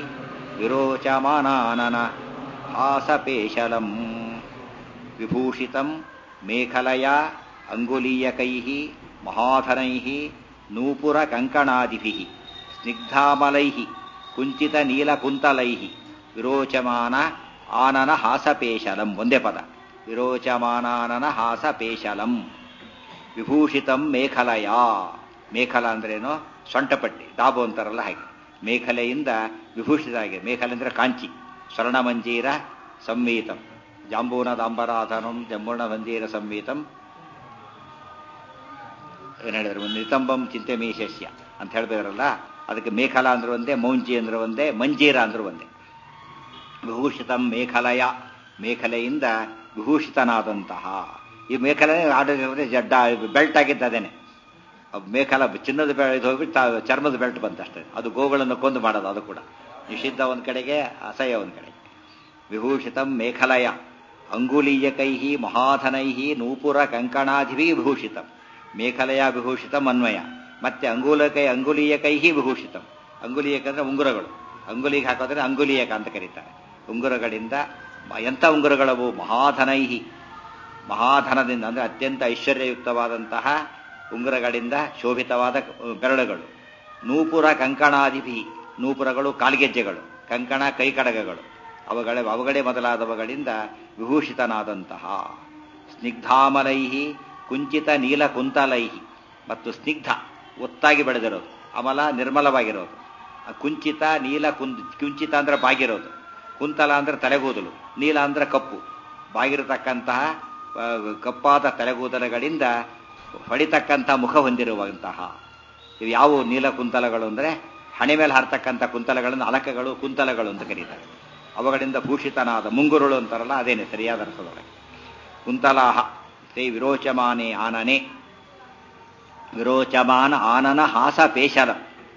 ವಿರೋಚಮಾನಾನನ ಹಾಸಪೇಶಲಂ ವಿಭೂಷಿತಂ ಮೇಖಲಯ ಅಂಗುಲೀಯಕೈ ಮಹಾಧನೈ ನೂಪುರ ಕಂಕಣಾದಿಭಿ ಸ್ನಿಗ್ಧಾಮಲೈ ಕುಂಚಿತ ನೀಲಕುಂತಲೈ ವಿರೋಚಮಾನ ಆನನ ಹಾಸಪೇಶಲಂ ಒಂದೇ ಪದ ವಿರೋಚಮಾನಾನನ ಹಾಸಪೇಶಲಂ ವಿಭೂಷಿತಂ ಮೇಖಲಯ ಮೇಖಲ ಅಂದ್ರೇನು ಸೊಂಟಪಟ್ಟಿ ದಾಬು ಅಂತಾರಲ್ಲ ಹಾಗೆ ಮೇಖಲೆಯಿಂದ ವಿಭೂಷಿತ ಆಗಿದೆ ಮೇಖಲೆ ಅಂದ್ರೆ ಕಾಂಚಿ ಸ್ವರ್ಣಮಂಜೀರ ಸಂವೀತಂ ಜಾಂಬೂನದಾಂಬರಾಧನಂ ಜಂಬೂರ್ಣ ಮಂಜೀರ ಸಂವೀತಂ ಏನ್ ಹೇಳಿದ್ರು ನಿತಂಬಂ ಚಿಂತೆ ಮೀಶಸ್ಯ ಅಂತ ಹೇಳ್ಬೇಕಲ್ಲ ಅದಕ್ಕೆ ಮೇಖಲ ಅಂದ್ರೆ ಒಂದೇ ಮೌಂಜಿ ಅಂದ್ರೆ ಒಂದೇ ಮಂಜೀರ ಅಂದ್ರೆ ಒಂದೇ ವಿಭೂಷಿತಂ ಮೇಖಲಯ ಮೇಖಲೆಯಿಂದ ವಿಭೂಷಿತನಾದಂತಹ ಈ ಮೇಖಲೆ ಆಡೋದ್ರೆ ಜಡ್ಡ ಬೆಲ್ಟ್ ಆಗಿದ್ದು ಅದೇನೆ ಅವ್ ಮೇಖಲ ಚಿನ್ನದ ಬೆಲ್ಟ್ ಹೋಗ್ಬಿಟ್ಟು ತಾ- ಚರ್ಮದ ಬೆಲ್ಟ್ ಬಂತಷ್ಟೇ ಅದು ಗೋಗಳನ್ನು ಕೊಂದು ಮಾಡೋದು ಅದು ಕೂಡ ನಿಷಿದ್ಧ ಒಂದ್ ಕಡೆಗೆ ಅಸಹ್ಯ ಒಂದ್ ಕಡೆಗೆ ವಿಭೂಷಿತಂ ಮೇಖಲಯ ಅಂಗುಲೀಯಕೈ ಮಹಾಧನೈ ನೂಪುರ ಕಂಕಣಾಧಿಭಿ ವಿಭೂಷಿತಂ ಮೇಖಲಯ ವಿಭೂಷಿತಂ ಅನ್ವಯ ಮತ್ತೆ ಅಂಗುಲಕೈ ಅಂಗುಲೀಯಕೈ ವಿಭೂಷಿತಂ ಅಂಗುಲೀಯಕ ಅಂದ್ರೆ ಉಂಗುರಗಳು ಅಂಗುಲಿಗೆ ಹಾಕೋದ್ರೆ ಅಂಗುಲೀಯಕ ಅಂತ ಕರೀತಾರೆ ಉಂಗುರಗಳಿಂದ ಮ- ಎಂಥ ಉಂಗುರಗಳವು ಮಹಾಧನೈಹಿ ಮಹಾಧನದಿಂದ ಅಂದ್ರೆ ಅತ್ಯಂತ ಐಶ್ವರ್ಯಯುಕ್ತವಾದಂತಹ ಉಂಗುರಗಳಿಂದ ಶೋಭಿತವಾದ ಅಹ್, ಬೆರಳುಗಳು ನೂಪುರ ಕಂಕಣಾದಿಭಿ ನೂಪುರಗಳು ಕಾಲ್ಗೆಜ್ಜೆಗಳು ಕಂಕಣ ಕೈಕಡಗಗಳು ಅವುಗಳ ಅವುಗಳೇ ಮೊದಲಾದವುಗಳಿಂದ ವಿಭೂಷಿತನಾದಂತಹ ಸ್ನಿಗ್ಧಾಮಲೈಹಿ ಕುಂಚಿತ ನೀಲ ಕುಂತಲೈಹಿ ಮತ್ತು ಸ್ನಿಗ್ಧ ಒತ್ತಾಗಿ ಬೆಳೆದಿರೋದು ಅಮಲ ನಿರ್ಮಲವಾಗಿರೋದು ಆ ಕುಂಚಿತ ನೀಲ ಕುಂದ್ ಕುಂಚಿತ ಅಂದ್ರೆ ಬಾಗಿರೋದು ಕುಂತಲ ಅಂದ್ರೆ ತಲೆಗೂದಲು ನೀಲ ಅಂದ್ರೆ ಕಪ್ಪು ಬಾಗಿರತಕ್ಕಂತಹ ಆ, ಕಪ್ಪಾದ ತಲೆಗೂದಲಗಳಿಂದ ಹೊಡಿತಕ್ಕಂಥ ಮುಖ ಹೊಂದಿರುವಂತಹ ಇವು ಯಾವ ನೀಲ ಕುಂತಲಗಳು ಅಂದ್ರೆ ಹಣೆ ಮೇಲೆ ಹಾರ್ತಕ್ಕಂಥ ಕುಂತಲಗಳನ್ನು ಅಲಕಗಳು ಕುಂತಲಗಳು ಅಂತ ಕರೀತಾರೆ ಅವುಗಳಿಂದ ಭೂಷಿತನಾದ ಮುಂಗುರುಳು ಅಂತಾರಲ್ಲ ಅದೇನೆ ಸರಿಯಾದ ಅರ್ಥದೊಳಗೆ ಕುಂತಲಾಹ ತೇ ವಿರೋಚಮಾನೆ ಆನನೆ ವಿರೋಚಮಾನ ಆನನ ಹಾಸ ಪೇಶಲ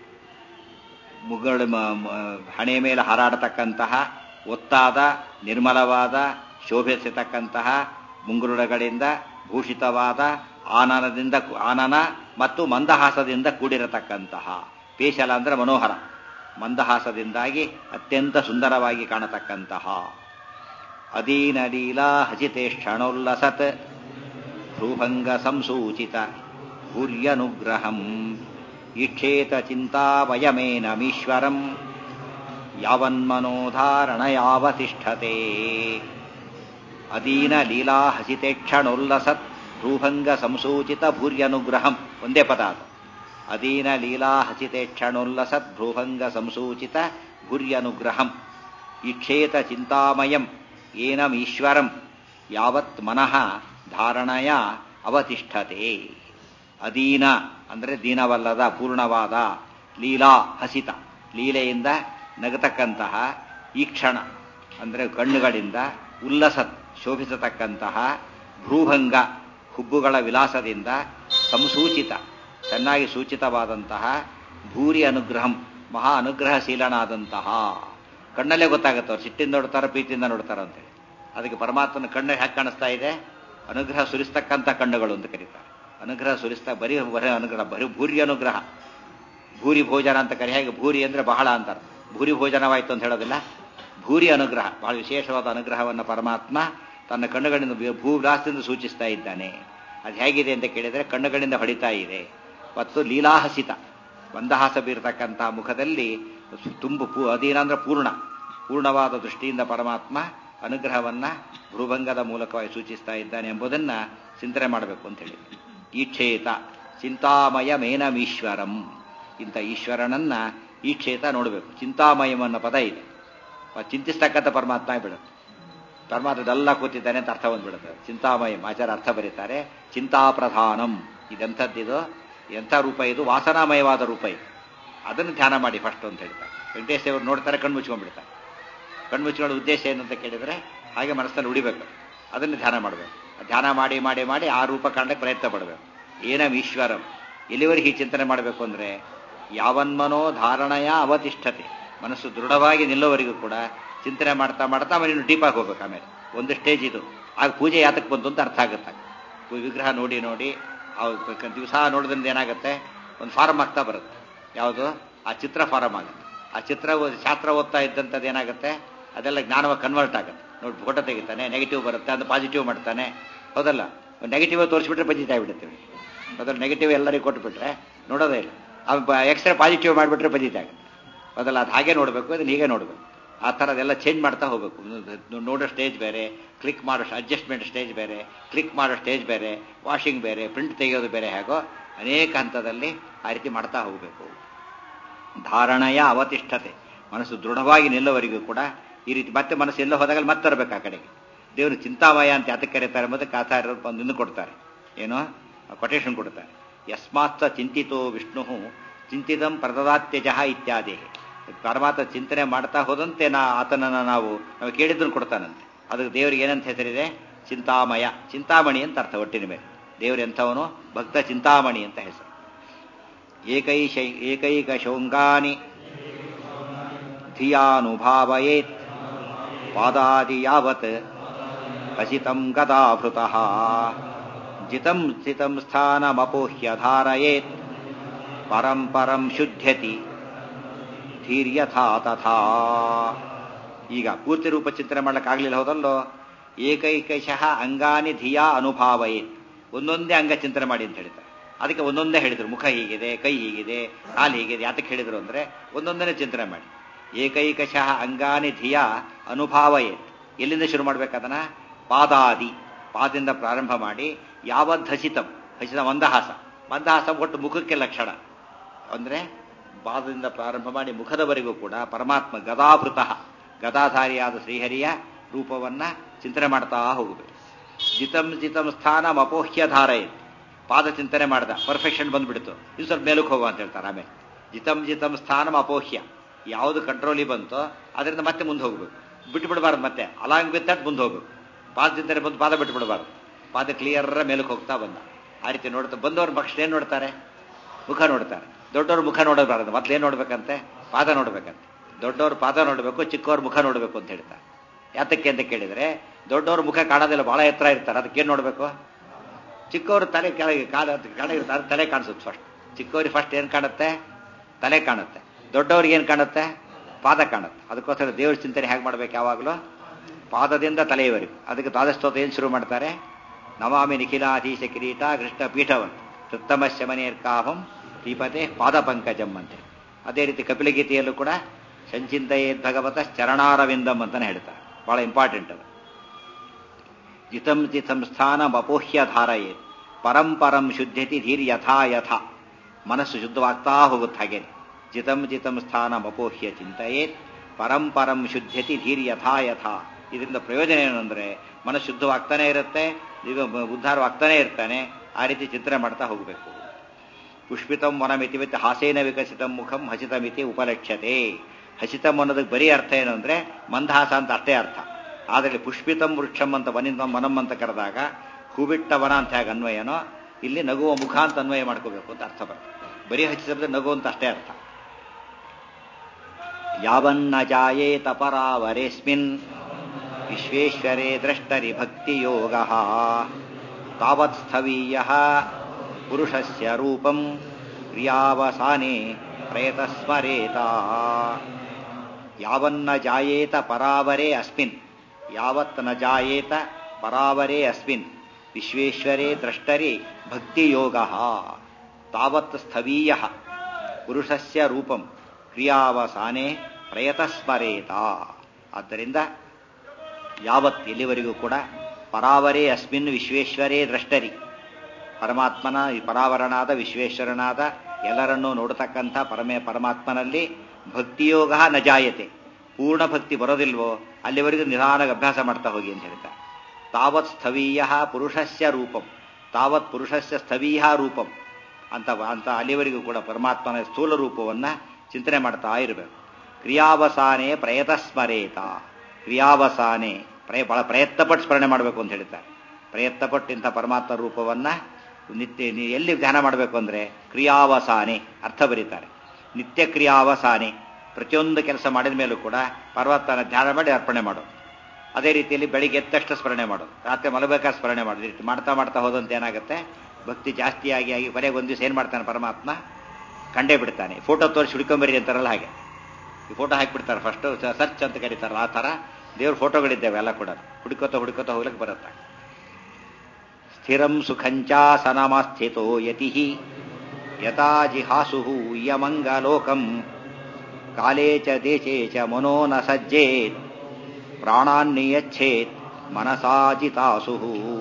ಮುಗಳು ಮ- ಮ- ಹಣೆ ಮೇಲೆ ಹಾರಾಡತಕ್ಕಂತಹ ಒತ್ತಾದ ನಿರ್ಮಲವಾದ ಶೋಭಿಸತಕ್ಕಂತಹ ಮುಂಗುರುಳಗಳಿಂದ ಭೂಷಿತವಾದ ಆನನದಿಂದ ಕು- ಆನನ ಮತ್ತು ಮಂದಹಾಸದಿಂದ ಕೂಡಿರತಕ್ಕಂತಹ ಪೇಶಲ ಅಂದ್ರೆ ಮನೋಹರ ಮಂದಹಾಸದಿಂದಾಗಿ ಅತ್ಯಂತ ಸುಂದರವಾಗಿ ಕಾಣತಕ್ಕಂತಹ ಅಧೀನ ಲೀಲಾ ಹಸಿತೆ ಕ್ಷಣೋಲ್ಲಸತ್ ಭ್ರೂಭಂಗ ಸಂಸೂಚಿತ ಭೂರ್ಯನುಗ್ರಹಂ ಈಕ್ಷೇತ ಚಿಂತಾವಯಮೇನಮೀಶ್ವರಂ ಯಾವನ್ಮನೋಧಾರಣಯಾವತಿಷ್ಠತೆ ಅಧೀನ ಲೀಲಾ ಹಸಿತೆ ಕ್ಷಣೋಲ್ಲಸತ್ ಭ್ರೂಭಂಗ ಸಂಸೂಚಿತ ಭೂರ್ಯನುಗ್ರಹಂ ಒಂದೇ ಪದ ಅದು ಅಧೀನ ಲೀಲಾ ಹಸಿತೆ ಕ್ಷಣೋಲ್ಲಸತ್ ಭ್ರೂಭಂಗ ಸಂಸೂಚಿತ ಭೂರ್ಯನುಗ್ರಹಂ ಈಕ್ಷೇತ ಚಿಂತಾಮಯಂ ಏನಮೀಶ್ವರಂ ಯಾವತ್ ಮನಃ ಧಾರಣಯ ಅವತಿಷ್ಠತೆ ಅಧೀನ ಅಂದರೆ ದೀನವಲ್ಲದ ಪೂರ್ಣವಾದ ಲೀಲಾ ಹಸಿತ ಲೀಲೆಯಿಂದ ನಗತಕ್ಕಂತಹ ಈ ಕ್ಷಣ ಅಂದರೆ ಕಣ್ಣುಗಳಿಂದ ಉಲ್ಲಸ ಶೋಭಿಸತಕ್ಕಂತಹ ಭ್ರೂಭಂಗ ಹುಬ್ಬುಗಳ ವಿಲಾಸದಿಂದ ಸಂಸೂಚಿತ ಚೆನ್ನಾಗಿ ಸೂಚಿತವಾದಂತಹ ಭೂರಿ ಅನುಗ್ರಹಂ ಮಹಾ ಅನುಗ್ರಹಶೀಲನಾದಂತಹ ಕಣ್ಣಲ್ಲೇ ಗೊತ್ತಾಗುತ್ತೆ ಅವ್ರು ಸಿಟ್ಟಿಂದ ನೋಡ್ತಾರ ಪ್ರೀತಿಯಿಂದ ನೋಡ್ತಾರ ಅಂತೇಳಿ ಅದಕ್ಕೆ ಪರಮಾತ್ಮನ ಕಣ್ಣು ಹ್ಯಾಕೆ ಕಾಣಿಸ್ತಾ ಇದೆ ಅನುಗ್ರಹ ಸುರಿಸ್ತಕ್ಕಂಥ ಕಣ್ಣುಗಳು ಅಂತ ಕರೀತಾರೆ ಅನುಗ್ರಹ ಸುರಿಸ್ತಾ ಬರೀ ಬರೀ ಅನುಗ್ರಹ ಬರೀ ಭೂರಿ ಅನುಗ್ರಹ ಭೂರಿ ಭೋಜನ ಅಂತ ಕರಿ ಹೇಗೆ ಭೂರಿ ಅಂದ್ರೆ ಬಹಳ ಅಂತಾರೆ ಭೂರಿ ಭೋಜನವಾಯಿತು ಅಂತ ಹೇಳೋದಿಲ್ಲ ಭೂರಿ ಅನುಗ್ರಹ ಬಹಳ ವಿಶೇಷವಾದ ಅನುಗ್ರಹವನ್ನು ಪರಮಾತ್ಮ ತನ್ನ ಕಣ್ಣುಗಳಿಂದ ಭೂವಿಲಾಸದಿಂದ ಸೂಚಿಸ್ತಾ ಇದ್ದಾನೆ ಅದು ಹೇಗಿದೆ ಅಂತ ಕೇಳಿದರೆ ಕಣ್ಣುಗಳಿಂದ ಹೊಡಿತಾ ಇದೆ ಮತ್ತು ಲೀಲಾಹಸಿತ ಮಂದಹಾಸ ಬೀರತಕ್ಕಂತಹ ಮುಖದಲ್ಲಿ ತುಂಬು ಪೂ ಅಧೀನ ಅಂದ್ರೆ ಪೂರ್ಣ ಪೂರ್ಣವಾದ ದೃಷ್ಟಿಯಿಂದ ಪರಮಾತ್ಮ ಅನುಗ್ರಹವನ್ನ ಭ್ರೂಭಂಗದ ಮೂಲಕವಾಗಿ ಸೂಚಿಸ್ತಾ ಇದ್ದಾನೆ ಎಂಬುದನ್ನ ಚಿಂತನೆ ಮಾಡಬೇಕು ಅಂತ ಹೇಳಿ ಈಕ್ಷೇತ ಚಿಂತಾಮಯ ಮೇನಮೀಶ್ವರಂ ಇಂಥ ಈಶ್ವರನನ್ನ ಈಕ್ಷೇತ ನೋಡಬೇಕು ಚಿಂತಾಮಯಂ ಅನ್ನೋ ಪದ ಇದೆ ಚಿಂತಿಸ್ತಕ್ಕಂಥ ಪರಮಾತ್ಮ ಬಿಡುತ್ತೆ ಪರಮಾತ್ಮದೆಲ್ಲ ಕೂತಿದ್ದಾನೆ ಅಂತ ಅರ್ಥ ಬಂದ್ಬಿಡುತ್ತೆ ಚಿಂತಾಮಯಂ ಆಚಾರ ಅರ್ಥ ಬರೀತಾರೆ ಚಿಂತಾಪ್ರಧಾನಂ ಇದೆಂಥದ್ದಿದು ಎಂಥ ರೂಪ ಇದು ವಾಸನಾಮಯವಾದ ರೂಪ ಇದು ಅದನ್ನು ಧ್ಯಾನ ಮಾಡಿ ಫಸ್ಟ್ ಅಂತ ಹೇಳ್ತಾರೆ ವೆಂಕಟೇಶ್ ಅವರು ನೋಡ್ತಾರೆ ಕಣ್ಣು ಮುಚ್ಕೊಂಡ್ಬಿಡ್ತಾರೆ ಕಣ್ಣು ಮುಚ್ಕೊಳ್ಳೋ ಉದ್ದೇಶ ಏನು ಅಂತ ಕೇಳಿದ್ರೆ ಹಾಗೆ ಮನಸ್ಸಲ್ಲಿ ಉಡಿಬೇಕು ಅದನ್ನು ಧ್ಯಾನ ಮಾಡಬೇಕು ಧ್ಯಾನ ಮಾಡಿ ಮಾಡಿ ಮಾಡಿ ಆ ರೂಪ ಕಾಣಕ್ಕೆ ಪ್ರಯತ್ನ ಪಡಬೇಕು ಏನಂ ಈಶ್ವರಂ ಎಲ್ಲಿವರೆಗೆ ಈ ಚಿಂತನೆ ಮಾಡಬೇಕು ಅಂದ್ರೆ ಯಾವನ್ಮನೋ ಧಾರಣಯ ಅವತಿಷ್ಠತೆ ಮನಸ್ಸು ದೃಢವಾಗಿ ನಿಲ್ಲೋವರೆಗೂ ಕೂಡ ಚಿಂತನೆ ಮಾಡ್ತಾ ಮಾಡ್ತಾ ಆಮೇಲೆ ಇನ್ನು ಡೀಪಾಗಿ ಹೋಗ್ಬೇಕು ಆಮೇಲೆ ಒಂದು ಸ್ಟೇಜ್ ಇದು ಆಗ ಪೂಜೆ ಯಾತಕ್ಕೆ ಬಂತು ಅಂತ ಅರ್ಥ ಆಗುತ್ತೆ ವಿಗ್ರಹ ನೋಡಿ ನೋಡಿ ದಿವಸ ನೋಡೋದ್ರಿಂದ ಏನಾಗುತ್ತೆ ಒಂದು ಫಾರಮ್ ಆಗ್ತಾ ಬರುತ್ತೆ ಯಾವುದು ಆ ಚಿತ್ರ ಫಾರಮ್ ಆಗುತ್ತೆ ಆ ಚಿತ್ರ ಶಾಸ್ತ್ರ ಓದ್ತಾ ಇದ್ದಂಥದ್ದು ಏನಾಗುತ್ತೆ ಅದೆಲ್ಲ ಜ್ಞಾನವಾಗಿ ಕನ್ವರ್ಟ್ ಆಗುತ್ತೆ ನೋಡಿ ಫೋಟೋ ತೆಗಿತಾನೆ ನೆಗೆಟಿವ್ ಬರುತ್ತೆ ಅದು ಪಾಸಿಟಿವ್ ಮಾಡ್ತಾನೆ ಹೌದಲ್ಲ ನೆಗೆಟಿವ್ ತೋರಿಸ್ಬಿಟ್ರೆ ಬಜಿತಾ ಬಿಡುತ್ತೇವೆ ಮೊದಲು ನೆಗೆಟಿವ್ ಎಲ್ಲರಿಗೂ ಕೊಟ್ಬಿಟ್ರೆ ನೋಡೋದೇ ಇಲ್ಲ ಎಕ್ಸ್ಟ್ರಾ ಪಾಸಿಟಿವ್ ಮಾಡಿಬಿಟ್ರೆ ಬಜಿತಾ ಆಗುತ್ತೆ ಮೊದಲು ಅದು ಹಾಗೆ ನೋಡಬೇಕು ಅದನ್ನ ಹೀಗೆ ನೋಡಬೇಕು ಆ ಥರದೆಲ್ಲ ಚೇಂಜ್ ಮಾಡ್ತಾ ಹೋಗಬೇಕು ನೋಡೋ ಸ್ಟೇಜ್ ಬೇರೆ ಕ್ಲಿಕ್ ಮಾಡೋ ಅಡ್ಜಸ್ಟ್ಮೆಂಟ್ ಸ್ಟೇಜ್ ಬೇರೆ ಕ್ಲಿಕ್ ಮಾಡೋ ಸ್ಟೇಜ್ ಬೇರೆ ವಾಷಿಂಗ್ ಬೇರೆ ಪ್ರಿಂಟ್ ತೆಗೆಯೋದು ಬೇರೆ ಹೇಗೋ ಅನೇಕ ಹಂತದಲ್ಲಿ ಆ ರೀತಿ ಮಾಡ್ತಾ ಹೋಗಬೇಕು ಧಾರಣಯ ಅವತಿಷ್ಠತೆ ಮನಸ್ಸು ದೃಢವಾಗಿ ನಿಲ್ಲವರೆಗೂ ಕೂಡ ಈ ರೀತಿ ಮತ್ತೆ ಮನಸ್ಸು ಎಲ್ಲ ಹೋದಾಗ ಮತ್ತೆ ತರಬೇಕು ಆ ಕಡೆಗೆ ದೇವರು ಚಿಂತಾಮಯ ಅಂತ ಯಾತಕ್ಕೆ ಕರೀತಾರೆ ಎಂಬುದಕ್ಕೆ ಆಚಾರ್ಯರು ಒಂದು ಇನ್ನು ಕೊಡ್ತಾರೆ ಏನೋ ಕೊಟೇಶನ್ ಕೊಡ್ತಾರೆ ಯಸ್ಮಾತ್ ಚಿಂತಿತೋ ವಿಷ್ಣು ಚಿಂತಿತಂ ಪ್ರದದಾತ್ಯಜ ಇತ್ಯಾದಿ ಪರಮಾತ್ಮ ಚಿಂತನೆ ಮಾಡ್ತಾ ಹೋದಂತೆ ನಾ ಆತನನ್ನು ನಾವು ನಾವು ಕೇಳಿದ್ದನ್ನು ಕೊಡ್ತಾನಂತೆ ಅದಕ್ಕೆ ದೇವರಿಗೆ ಏನಂತ ಹೆಸರಿದೆ ಚಿಂತಾಮಯ ಚಿಂತಾಮಣಿ ಅಂತ ಅರ್ಥ ಒಟ್ಟಿನ ಮೇಲೆ ದೇವರು ಎಂಥವನು ಭಕ್ತ ಚಿಂತಾಮಣಿ ಅಂತ ಹೆಸರು ಏಕೈಶ ಏಕೈಕ ಶೋಂಗಾನಿ ಧಿಯಾನುಭಾವಯೇತ್ ಪಾದಾದಿ ಯಾವತ್ ಹಸಿತಂ ಗದಾಭೃತಃ ಜಿತಂ ಸ್ಥಿತಂ ಸ್ಥಾನಮಪೋಹ್ಯ ಧಾರಯೇತ್ ಪರಂ ಪರಂ ಶುದ್ಧ್ಯತಿ ಧೀರ್ಯಥಾ ತಥಾ ಈಗ ಪೂರ್ತಿ ರೂಪ ಚಿಂತನೆ ಮಾಡ್ಲಿಕ್ಕಾಗ್ಲಿಲ್ಲ ಹೋದಲ್ಲೋ ಏಕೈಕಶಃ ಅಂಗಾನಿ ಧಿಯಾ ಅನುಭಾವಯೇತ್ ಒಂದೊಂದೇ ಅಂಗ ಚಿಂತನೆ ಮಾಡಿ ಅಂತ ಹೇಳ್ತಾರೆ ಅದಕ್ಕೆ ಒಂದೊಂದೇ ಹೇಳಿದ್ರು ಮುಖ ಹೀಗಿದೆ ಕೈ ಹೀಗಿದೆ ಕಾಲು ಹೀಗಿದೆ ಯಾತಕ್ಕೆ ಹೇಳಿದ್ರು ಅಂದ್ರೆ ಒಂದೊಂದನೇ ಚಿಂತನೆ ಮಾಡಿ ಏಕೈಕಶಃ ಅಂಗಾನಿ ಧಿಯ ಅನುಭಾವಯೇತ್ ಎಲ್ಲಿಂದ ಶುರು ಮಾಡ್ಬೇಕದನ್ನ ಪಾದಾದಿ ಪಾದದಿಂದ ಪ್ರಾರಂಭ ಮಾಡಿ ಯಾವದ್ ಹಸಿತಂ ಹಸಿತ ಮಂದಹಾಸ ಮಂದಹಾಸ ಒಟ್ಟು ಮುಖಕ್ಕೆ ಲಕ್ಷಣ ಅಂದ್ರೆ ಪಾದದಿಂದ ಪ್ರಾರಂಭ ಮಾಡಿ ಮುಖದವರೆಗೂ ಕೂಡ ಪರಮಾತ್ಮ ಗದಾಭೃತ ಗದಾಧಾರಿಯಾದ ಶ್ರೀಹರಿಯ ರೂಪವನ್ನ ಚಿಂತನೆ ಮಾಡ್ತಾ ಹೋಗಬೇಕು ಜಿತಂ ಜಿತಂ ಸ್ಥಾನ ಅಪೋಹ್ಯ ಧಾರಯತ್ ಪಾದ ಚಿಂತನೆ ಮಾಡ್ದ ಪರ್ಫೆಕ್ಷನ್ ಬಂದ್ಬಿಡ್ತು ಇದು ಸ್ವಲ್ಪ ಮೇಲಕ್ಕೆ ಹೋಗುವ ಅಂತ ಹೇಳ್ತಾರೆ ಆಮೇಲೆ ಜಿತಂ ಜಿತಂ ಸ್ಥಾನಂ ಅಪೋಹ್ಯ ಯಾವುದು ಕಂಟ್ರೋಲಿ ಬಂತೋ ಅದರಿಂದ ಮತ್ತೆ ಮುಂದೆ ಹೋಗ್ಬೇಕು ಬಿಟ್ಟು ಬಿಡಬಾರ್ದು ಮತ್ತೆ ಅಲಾಂಗ್ ವಿತ್ ದಟ್ ಮುಂದೆ ಹೋಗ್ಬೇಕು ಪಾದ ಚಿಂತನೆ ಬಂದು ಪಾದ ಬಿಟ್ಟು ಬಿಡಬಾರ್ದು ಪಾದ ಕ್ಲಿಯರ್ ಮೇಲಕ್ಕೆ ಹೋಗ್ತಾ ಬಂದ ಆ ರೀತಿ ನೋಡ್ತಾ ಬಂದವ್ರ ಪಕ್ಷ ಏನ್ ನೋಡ್ತಾರೆ ಮುಖ ನೋಡ್ತಾರೆ ದೊಡ್ಡವ್ರ ಮುಖ ನೋಡಬಾರದು ಮೊದ್ಲೇನ್ ನೋಡ್ಬೇಕಂತೆ ಪಾದ ನೋಡ್ಬೇಕಂತೆ ದೊಡ್ಡವ್ರ ಪಾದ ನೋಡಬೇಕು ಚಿಕ್ಕವ್ರ ಮುಖ ನೋಡಬೇಕು ಅಂತ ಹೇಳ್ತಾರೆ ಯಾತಕ್ಕೆ ಅಂತ ಕೇಳಿದ್ರೆ ದೊಡ್ಡವ್ರ ಮುಖ ಕಾಣೋದಿಲ್ಲ ಬಹಳ ಎತ್ತರ ಇರ್ತಾರೆ ಅದಕ್ಕೇನ್ ನೋಡ್ಬೇಕು ಚಿಕ್ಕವರು ತಲೆ ಕೆಳಗೆ ಕಾಲ ಕೆಳಗೆ ಇರ್ತಾರೆ ತಲೆ ಕಾಣಿಸುತ್ತೆ ಫಸ್ಟ್ ಚಿಕ್ಕವ್ರಿಗೆ ಫಸ್ಟ್ ಏನ್ ಕಾಣುತ್ತೆ ತಲೆ ಕಾಣುತ್ತೆ ದೊಡ್ಡವ್ರಿಗೆ ಏನ್ ಕಾಣುತ್ತೆ ಪಾದ ಕಾಣುತ್ತೆ ಅದಕ್ಕೋಸ್ಕರ ದೇವ್ರ ಚಿಂತನೆ ಹೇಗೆ ಮಾಡ್ಬೇಕು ಯಾವಾಗಲೂ ಪಾದದಿಂದ ತಲೆಯವರೆಗೂ ಅದಕ್ಕೆ ದ್ವಾದಸ್ತೋತ ಏನ್ ಶುರು ಮಾಡ್ತಾರೆ ನಮಾಮಿ ನಿಖಿಲಾಧೀಶ ಕಿರೀಟ ಕೃಷ್ಣ ಪೀಠವನ್ ಉತ್ತಮ ಶಮನೇರ್ಕಾಭಂ ದೀಪತೆ ಪಾದ ಪಂಕಜಂ ಅಂತ ಅದೇ ರೀತಿ ಕಪಿಲಗೀತೆಯಲ್ಲೂ ಕೂಡ ಸಂಚಿಂತೆಯೇದ್ ಭಗವತ ಚರಣಾರವಿಂದಂ ಅಂತಾನೆ ಹೇಳ್ತಾರೆ ಬಹಳ ಇಂಪಾರ್ಟೆಂಟ್ ಅದು ಜಿತಂ ಜಿತಂ ಸ್ಥಾನಂ ಅಪೋಹ್ಯ ಧಾರಯೇತ್ ಪರಂ ಪರಂ ಶುದ್ಧತಿ ಧೀರ್ ಯಥಾ ಯಥಾ ಮನಸ್ಸು ಶುದ್ಧವಾಗ್ತಾ ಹೋಗುತ್ತೆ ಹಾಗೇನೆ ಜಿತಂ ಜಿತಂ ಸ್ಥಾನಂ ಅಪೋಹ್ಯ ಚಿಂತೆಯೇತ್ ಪರಂ ಪರಂ ಶುದ್ಧತಿ ಧೀರ್ ಯಥಾ ಯಥಾ ಇದರಿಂದ ಪ್ರಯೋಜನ ಏನು ಅಂದ್ರೆ ಮನಸ್ಸು ಶುದ್ಧವಾಗ್ತಾನೆ ಇರುತ್ತೆ ಈಗ ಉದ್ಧಾರವಾಗ್ತಾನೆ ಇರ್ತಾನೆ ಆ ರೀತಿ ಚಿಂತನೆ ಮಾಡ್ತಾ ಹೋಗಬೇಕು ಪುಷ್ಪಿತಂ ವನಮಿತಿ ವಿತ್ ಹಾಸೇನ ವಿಕಸಿತ ಮುಖಂ ಹಸಿತಮಿತಿ ಉಪಲಕ್ಷ್ಯತೆ ಹಸಿತಂ ಅನ್ನೋದಕ್ಕೆ ಬರೀ ಅರ್ಥ ಏನು ಅಂದ್ರೆ ಮಂದಹಾಸ ಅಂತ ಅಷ್ಟೇ ಅರ್ಥ ಆದರೆ ಪುಷ್ಪಿತಂ ವೃಕ್ಷಂ ಅಂತ ವನಿತ ವನಂ ಅಂತ ಕರೆದಾಗ ಹೂಬಿಟ್ಟ ವನ ಅಂತ ಹೇಗೆ ಅನ್ವಯನೋ ಇಲ್ಲಿ ನಗುವ ಮುಖ ಅಂತ ಅನ್ವಯ ಮಾಡ್ಕೋಬೇಕು ಅಂತ ಅರ್ಥ ಬರುತ್ತೆ ಬರೀ ಹಚ್ಚಿದ್ರೆ ನಗು ಅಂತ ಅಷ್ಟೇ ಅರ್ಥ ಯಾವನ್ನ ಜಾಯೇತ ಪರಾವರೇಸ್ಮಿನ್ ವಿಶ್ವೇಶ್ವರೇ ದ್ರಷ್ಟರಿ ಭಕ್ತಿಯೋಗ ತಾವತ್ ಸ್ಥವೀಯ ಪುರುಷಸ್ಯ ರೂಪಂ ಕ್ರಿಯಾವಸಾನೆ ಪ್ರಯತಸ್ಮರೇತ ಯಾವನ್ನ ಜಾಯೇತ ಪರಾವರೇ ಅಸ್ಮಿನ್ ಯಾವತ್ ನ ಜಾಯೇತ ಪರಾವರೇ ಅಸ್ಮಿನ್ ವಿಶ್ವೇಶ್ವರೇ ದ್ರಷ್ಟರಿ ಭಕ್ತಿಯೋಗ ತಾವತ್ ಸ್ಥವೀಯ ಪುರುಷಸ್ಯ ರೂಪಂ ಕ್ರಿಯಾವಸಾನೆ ಪ್ರಯತಸ್ಮರೇತ ಆದ್ದರಿಂದ ಯಾವತ್ ಎಲ್ಲಿವರೆಗೂ ಕೂಡ ಪರಾವರೇ ಅಸ್ಮಿನ್ ವಿಶ್ವೇಶ್ವರೇ ದ್ರಷ್ಟರಿ ಪರಮಾತ್ಮನ ಈ ಪರಾವರನಾದ ವಿಶ್ವೇಶ್ವರನಾದ ಎಲ್ಲರನ್ನೂ ನೋಡತಕ್ಕಂಥ ಪರಮೇ ಪರಮಾತ್ಮನಲ್ಲಿ ಭಕ್ತಿಯೋಗ ನ ಜಾಯತೆ ಪೂರ್ಣ ಭಕ್ತಿ ಬರೋದಿಲ್ವೋ ಅಲ್ಲಿವರೆಗೂ ನಿಧಾನಕ್ಕೆ ಅಭ್ಯಾಸ ಮಾಡ್ತಾ ಹೋಗಿ ಅಂತ ಹೇಳ್ತಾರೆ ತಾವತ್ ಸ್ಥವೀಯ ಪುರುಷಸ್ಯ ರೂಪಂ ತಾವತ್ ಪುರುಷಸ್ಯ ಸ್ಥವೀಯ ರೂಪಂ ಅಂತ ಅಂತ ಅಲ್ಲಿವರೆಗೂ ಕೂಡ ಪರಮಾತ್ಮನ ಸ್ಥೂಲ ರೂಪವನ್ನ ಚಿಂತನೆ ಮಾಡ್ತಾ ಇರಬೇಕು ಕ್ರಿಯಾವಸಾನೆ ಪ್ರಯತಸ್ಮರೇತ ಕ್ರಿಯಾವಸಾನೆ ಪ್ರಯ ಬಹಳ ಪ್ರಯತ್ನಪಟ್ಟು ಸ್ಮರಣೆ ಮಾಡಬೇಕು ಅಂತ ಹೇಳ್ತಾರೆ ಪ್ರಯತ್ನಪಟ್ಟು ಇಂಥ ಪರಮಾತ್ಮ ರೂಪವನ್ನ ನಿತ್ಯ ನೀ ಎಲ್ಲಿ ಧ್ಯಾನ ಮಾಡಬೇಕು ಅಂದ್ರೆ ಕ್ರಿಯಾವಸಾನೆ ಅರ್ಥ ಬರೀತಾರೆ ನಿತ್ಯ ಕ್ರಿಯಾವಸಾನೆ ಪ್ರತಿಯೊಂದು ಕೆಲಸ ಮಾಡಿದ ಮೇಲೂ ಕೂಡ ಪರಮಾತ್ಮನ ಧ್ಯಾನ ಮಾಡಿ ಅರ್ಪಣೆ ಮಾಡೋದು ಅದೇ ರೀತಿಯಲ್ಲಿ ಬೆಳಿಗ್ಗೆ ಎದ್ದ ತಕ್ಷಣ ಸ್ಮರಣೆ ಮಾಡೋದು ರಾತ್ರಿ ಮಲಬೇಕಾದ್ರೆ ಸ್ಮರಣೆ ಮಾಡೋದು ಈ ರೀತಿ ಮಾಡ್ತಾ ಮಾಡ್ತಾ ಹೋದಂತೆ ಏನಾಗುತ್ತೆ ಭಕ್ತಿ ಜಾಸ್ತಿ ಆಗಿ ಆಗಿ ಕೊನೆಗೆ ಒಂದು ದಿವಸ ಏನು ಮಾಡ್ತಾನೆ ಪರಮಾತ್ಮ ಕಂಡೇ ಬಿಡ್ತಾನೆ ಫೋಟೋ ತೋರಿಸಿ ಹುಡ್ಕೊಂಬರಿ ಅಂತಾರಲ್ಲ ಹಾಗೆ ಈ ಫೋಟೋ ಹಾಕಿಬಿಡ್ತಾರೆ ಫಸ್ಟು ಸರ್ಚ್ ಅಂತ ಕರೀತಾರಲ್ಲ ಆ ಥರ ದೇವ್ರ ಫೋಟೋಗಳಿದ್ದಾವೆ ಎಲ್ಲ ಕೂಡ ಹುಡುಕೋತ ಹುಡುಕೋತ ಹೋಗ್ಲಿಕ್ಕೆ ಬರುತ್ತೆ ಸ್ಥಿರಂ ಸುಖಂಚಾಸನಮಾಸ್ಥಿತೋ ಯತಿ ಯಥಾ ಜಿಹಾಸು ಯಮಂಗಲೋಕಂ ಕಾಲೇ ಚ ದೇಶೇ ಚ ಮನೋ ನ ಸಜ್ಜೇತ್ ಪ್ರಾಣಾನ್ನಿಯಚ್ಛೇತ್ ಮನಸಾಜಿತಾಸು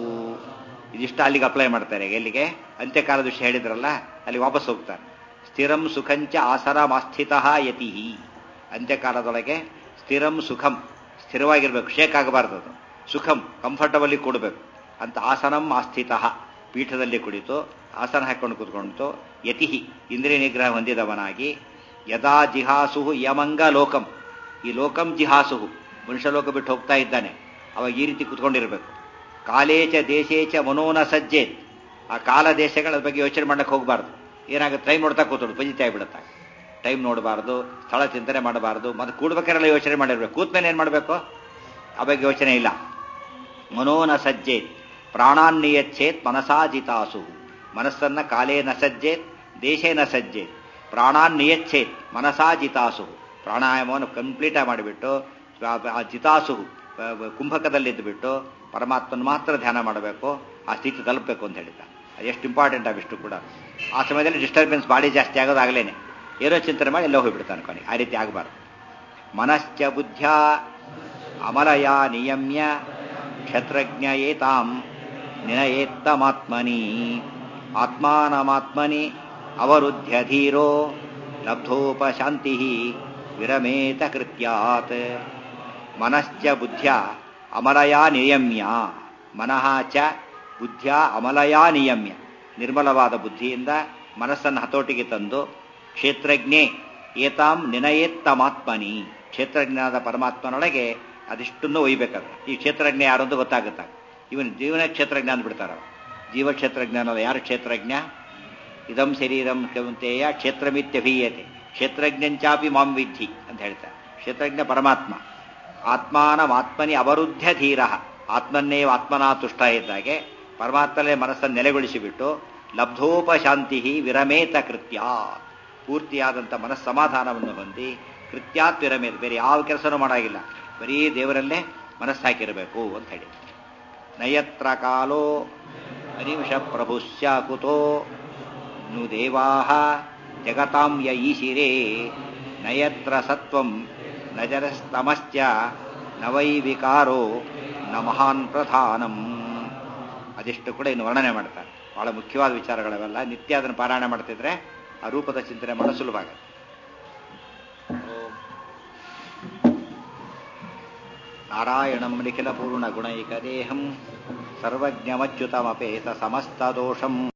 ಇದಿಷ್ಟ ಅಲ್ಲಿಗೆ ಅಪ್ಲೈ ಮಾಡ್ತಾರೆ ಎಲ್ಲಿಗೆ ಅಂತ್ಯಕಾಲದ ವಿಷಯ ಹೇಳಿದ್ರಲ್ಲ ಅಲ್ಲಿ ವಾಪಸ್ ಹೋಗ್ತಾರೆ ಸ್ಥಿರಂ ಸುಖಂಚ ಆಸನಮಾಸ್ಥಿತ ಯತಿ ಅಂತ್ಯಕಾಲದೊಳಗೆ ಸ್ಥಿರಂ ಸುಖಂ ಸ್ಥಿರವಾಗಿರ್ಬೇಕು ಶೇಕ್ ಆಗಬಾರ್ದು ಅದು ಸುಖಂ ಕಂಫರ್ಟಬಲಿ ಕೊಡಬೇಕು ಅಂತ ಆಸನಂ ಆಸ್ಥಿತ ಪೀಠದಲ್ಲಿ ಕುಳಿತು ಆಸನ ಹಾಕೊಂಡು ಕೂತ್ಕೊಂಡು ಯತಿ ಇಂದ್ರಿಯ ನಿಗ್ರಹ ಹೊಂದಿದವನಾಗಿ ಯದಾ ಜಿಹಾಸು ಯಮಂಗ ಲೋಕಂ ಈ ಲೋಕಂ ಜಿಹಾಸು ಮನುಷ್ಯ ಲೋಕ ಬಿಟ್ಟು ಹೋಗ್ತಾ ಇದ್ದಾನೆ ಅವಾಗ ಈ ರೀತಿ ಕುತ್ಕೊಂಡಿರ್ಬೇಕು ಕಾಲೇಚ ದೇಶೇಚ ಮನೋನ ಸಜ್ಜೇತ್ ಆ ಕಾಲ ದೇಶಗಳ ಬಗ್ಗೆ ಯೋಚನೆ ಮಾಡಕ್ಕೆ ಹೋಗಬಾರ್ದು ಏನಾಗುತ್ತೆ ಟೈಮ್ ನೋಡ್ತಾ ಕೂತೋಡು ಪಂಜಿತ ಆಗಿಬಿಡುತ್ತೆ ಟೈಮ್ ನೋಡಬಾರ್ದು ಸ್ಥಳ ಚಿಂತನೆ ಮಾಡಬಾರ್ದು ಮತ್ತೆ ಕೂಡ್ಬೇಕಾರೆಲ್ಲ ಯೋಚನೆ ಮಾಡಿರ್ಬೇಕು ಕೂತ್ಮೇಲೆ ಏನು ಮಾಡಬೇಕು ಆ ಬಗ್ಗೆ ಯೋಚನೆ ಇಲ್ಲ ಮನೋನ ಸಜ್ಜೇತ್ ಪ್ರಾಣಾನ್ನಿಯಚ್ಛೇತ್ ಮನಸಾಜಿತಾಸು ಮನಸ್ಸನ್ನ ಕಾಲೇ ನ ಸಜ್ಜೇತ್ ದೇಶೇ ನ ಸಜ್ಜೇತ್ ಪ್ರಾಣಾನ್ನಿಯಚ್ಛೇತ್ ಮನಸಾಜಿತಾಸು ಪ್ರಾಣಾಯಾಮವನ್ನು ಕಂಪ್ಲೀಟ್ ಮಾಡಿಬಿಟ್ಟು ಆ ಜಿತಾಸು ಕುಂಭಕದಲ್ಲಿದ್ದು ಬಿಟ್ಟು ಪರಮಾತ್ಮನ ಮಾತ್ರ ಧ್ಯಾನ ಮಾಡಬೇಕು ಆ ಸ್ಥಿತಿ ತಲುಪಬೇಕು ಅಂತ ಹೇಳಿದ್ದ ಎಷ್ಟು ಇಂಪಾರ್ಟೆಂಟ್ ಅವಿಷ್ಟು ಕೂಡ ಆ ಸಮಯದಲ್ಲಿ ಡಿಸ್ಟರ್ಬೆನ್ಸ್ ಬಾಡಿ ಜಾಸ್ತಿ ಆಗೋದಾಗಲೇನೆ ಏನೋ ಚಿಂತನೆ ಮಾಡಿ ಎಲ್ಲೋ ಹೋಗ್ಬಿಡ್ತಾನೆ ಕೊನೆ ಆ ರೀತಿ ಆಗಬಾರ್ದು ಮನಶ್ಚ ಬುದ್ಧ್ಯ ಅಮಲಯ ನಿಯಮ್ಯ ಕ್ಷತ್ರಜ್ಞ ಏತಾಂ ನಿನಯೇತ್ತಮಾತ್ಮನಿ ಆತ್ಮಾನಮಾತ್ಮನಿ ಅವರುದ್ಧ್ಯ ಧೀರೋ ಲಬ್ಧೋಪಶಾಂತಿ ವಿರಮೇತ ಕೃತ್ಯಾತ್ ಮನಶ್ಚ ಬುದ್ಧ್ಯ ಅಮಲಯಾ ನಿಯಮ್ಯ ಮನಃ ಚ ಬುದ್ಧ್ಯ ಅಮಲಯಾ ನಿಯಮ್ಯ ನಿರ್ಮಲವಾದ ಬುದ್ಧಿಯಿಂದ ಮನಸ್ಸನ್ನು ಹತೋಟಿಗೆ ತಂದು ಕ್ಷೇತ್ರಜ್ಞೆ ಏತಾಂ ನಿನಯೇತ್ತಮಾತ್ಮನಿ ಕ್ಷೇತ್ರಜ್ಞಾನದ ಪರಮಾತ್ಮನೊಳಗೆ ಅದಿಷ್ಟನ್ನು ಒಯ್ಬೇಕಾದ್ರೆ ಈ ಕ್ಷೇತ್ರಜ್ಞ ಯಾರು ಅಂತ ಗೊತ್ತಾಗುತ್ತೆ ಇವನ್ ಜೀವನ ಕ್ಷೇತ್ರಜ್ಞ ಅಂದ್ಬಿಡ್ತಾರ ಜೀವ ಕ್ಷೇತ್ರಜ್ಞಾನದ ಯಾರು ಕ್ಷೇತ್ರಜ್ಞ ಇದಂ ಶರೀರಂ ಕೆಂತೆಯ ಕ್ಷೇತ್ರಮಿತ್ಯಭೀಯತೆ ಕ್ಷೇತ್ರಜ್ಞಂಚಾಪಿ ಮಾಂ ವಿದ್ಧಿ ಅಂತ ಹೇಳ್ತಾರೆ ಕ್ಷೇತ್ರಜ್ಞ ಪರಮಾತ್ಮ ಆತ್ಮಾನಮಾತ್ಮನಿ ಅವರುದ್ಧ ಧೀರ ಆತ್ಮನ್ನೇವ ಆತ್ಮನಾ ತುಷ್ಟ ಇದ್ದಾಗೆ ಪರಮಾತ್ಮನೇ ಮನಸ್ಸನ್ನು ನೆಲೆಗೊಳಿಸಿಬಿಟ್ಟು ಲಬ್ಧೋಪಶಾಂತಿ ವಿರಮೇತ ಕೃತ್ಯ ಪೂರ್ತಿಯಾದಂಥ ಮನಸ್ಸಮಾಧಾನವನ್ನು ಹೊಂದಿ ಕೃತ್ಯಾತ್ ವಿರಮೇತ ಬೇರೆ ಯಾವ ಕೆಲಸನೂ ಮಾಡಾಗಿಲ್ಲ ಬರೀ ದೇವರಲ್ಲೇ ಮನಸ್ಸು ಹಾಕಿರಬೇಕು ಅಂತ ಹೇಳಿ ನಯತ್ರ ಕಾಲೋ ಅನಿಮಿಷ ಪ್ರಭುಶ್ಯ ಕುತೋ ನು ದೇವಾ ಜಗತಾಂ ಯ ಈಶಿರೇ ನಯತ್ರ ಸತ್ವಂ ನಜರಸ್ತಮಶ್ಚ ನವೈ ವಿಕಾರೋ ನ ಮಹಾನ್ ಪ್ರಧಾನಂ ಅದಿಷ್ಟು ಕೂಡ ಇನ್ನು ವರ್ಣನೆ ಮಾಡ್ತಾರೆ ಬಹಳ ಮುಖ್ಯವಾದ ವಿಚಾರಗಳವೆಲ್ಲ ನಿತ್ಯ ಅದನ್ನು ಪಾರಾಯಣ ಮಾಡ್ತಿದ್ರೆ ಆ ರೂಪದ ಚಿಂತನೆ ಮಾಡೋ ಸುಲಭ ಆಗುತ್ತೆ ನಾರಾಯಣಂ ನಿಖಿಲ ಪೂರ್ಣ ಗುಣೈಕ ದೇಹಂ ಸರ್ವಜ್ಞಮಚ್ಯುತಮಪೇತ ಸಮಸ್ತ ದೋಷಂ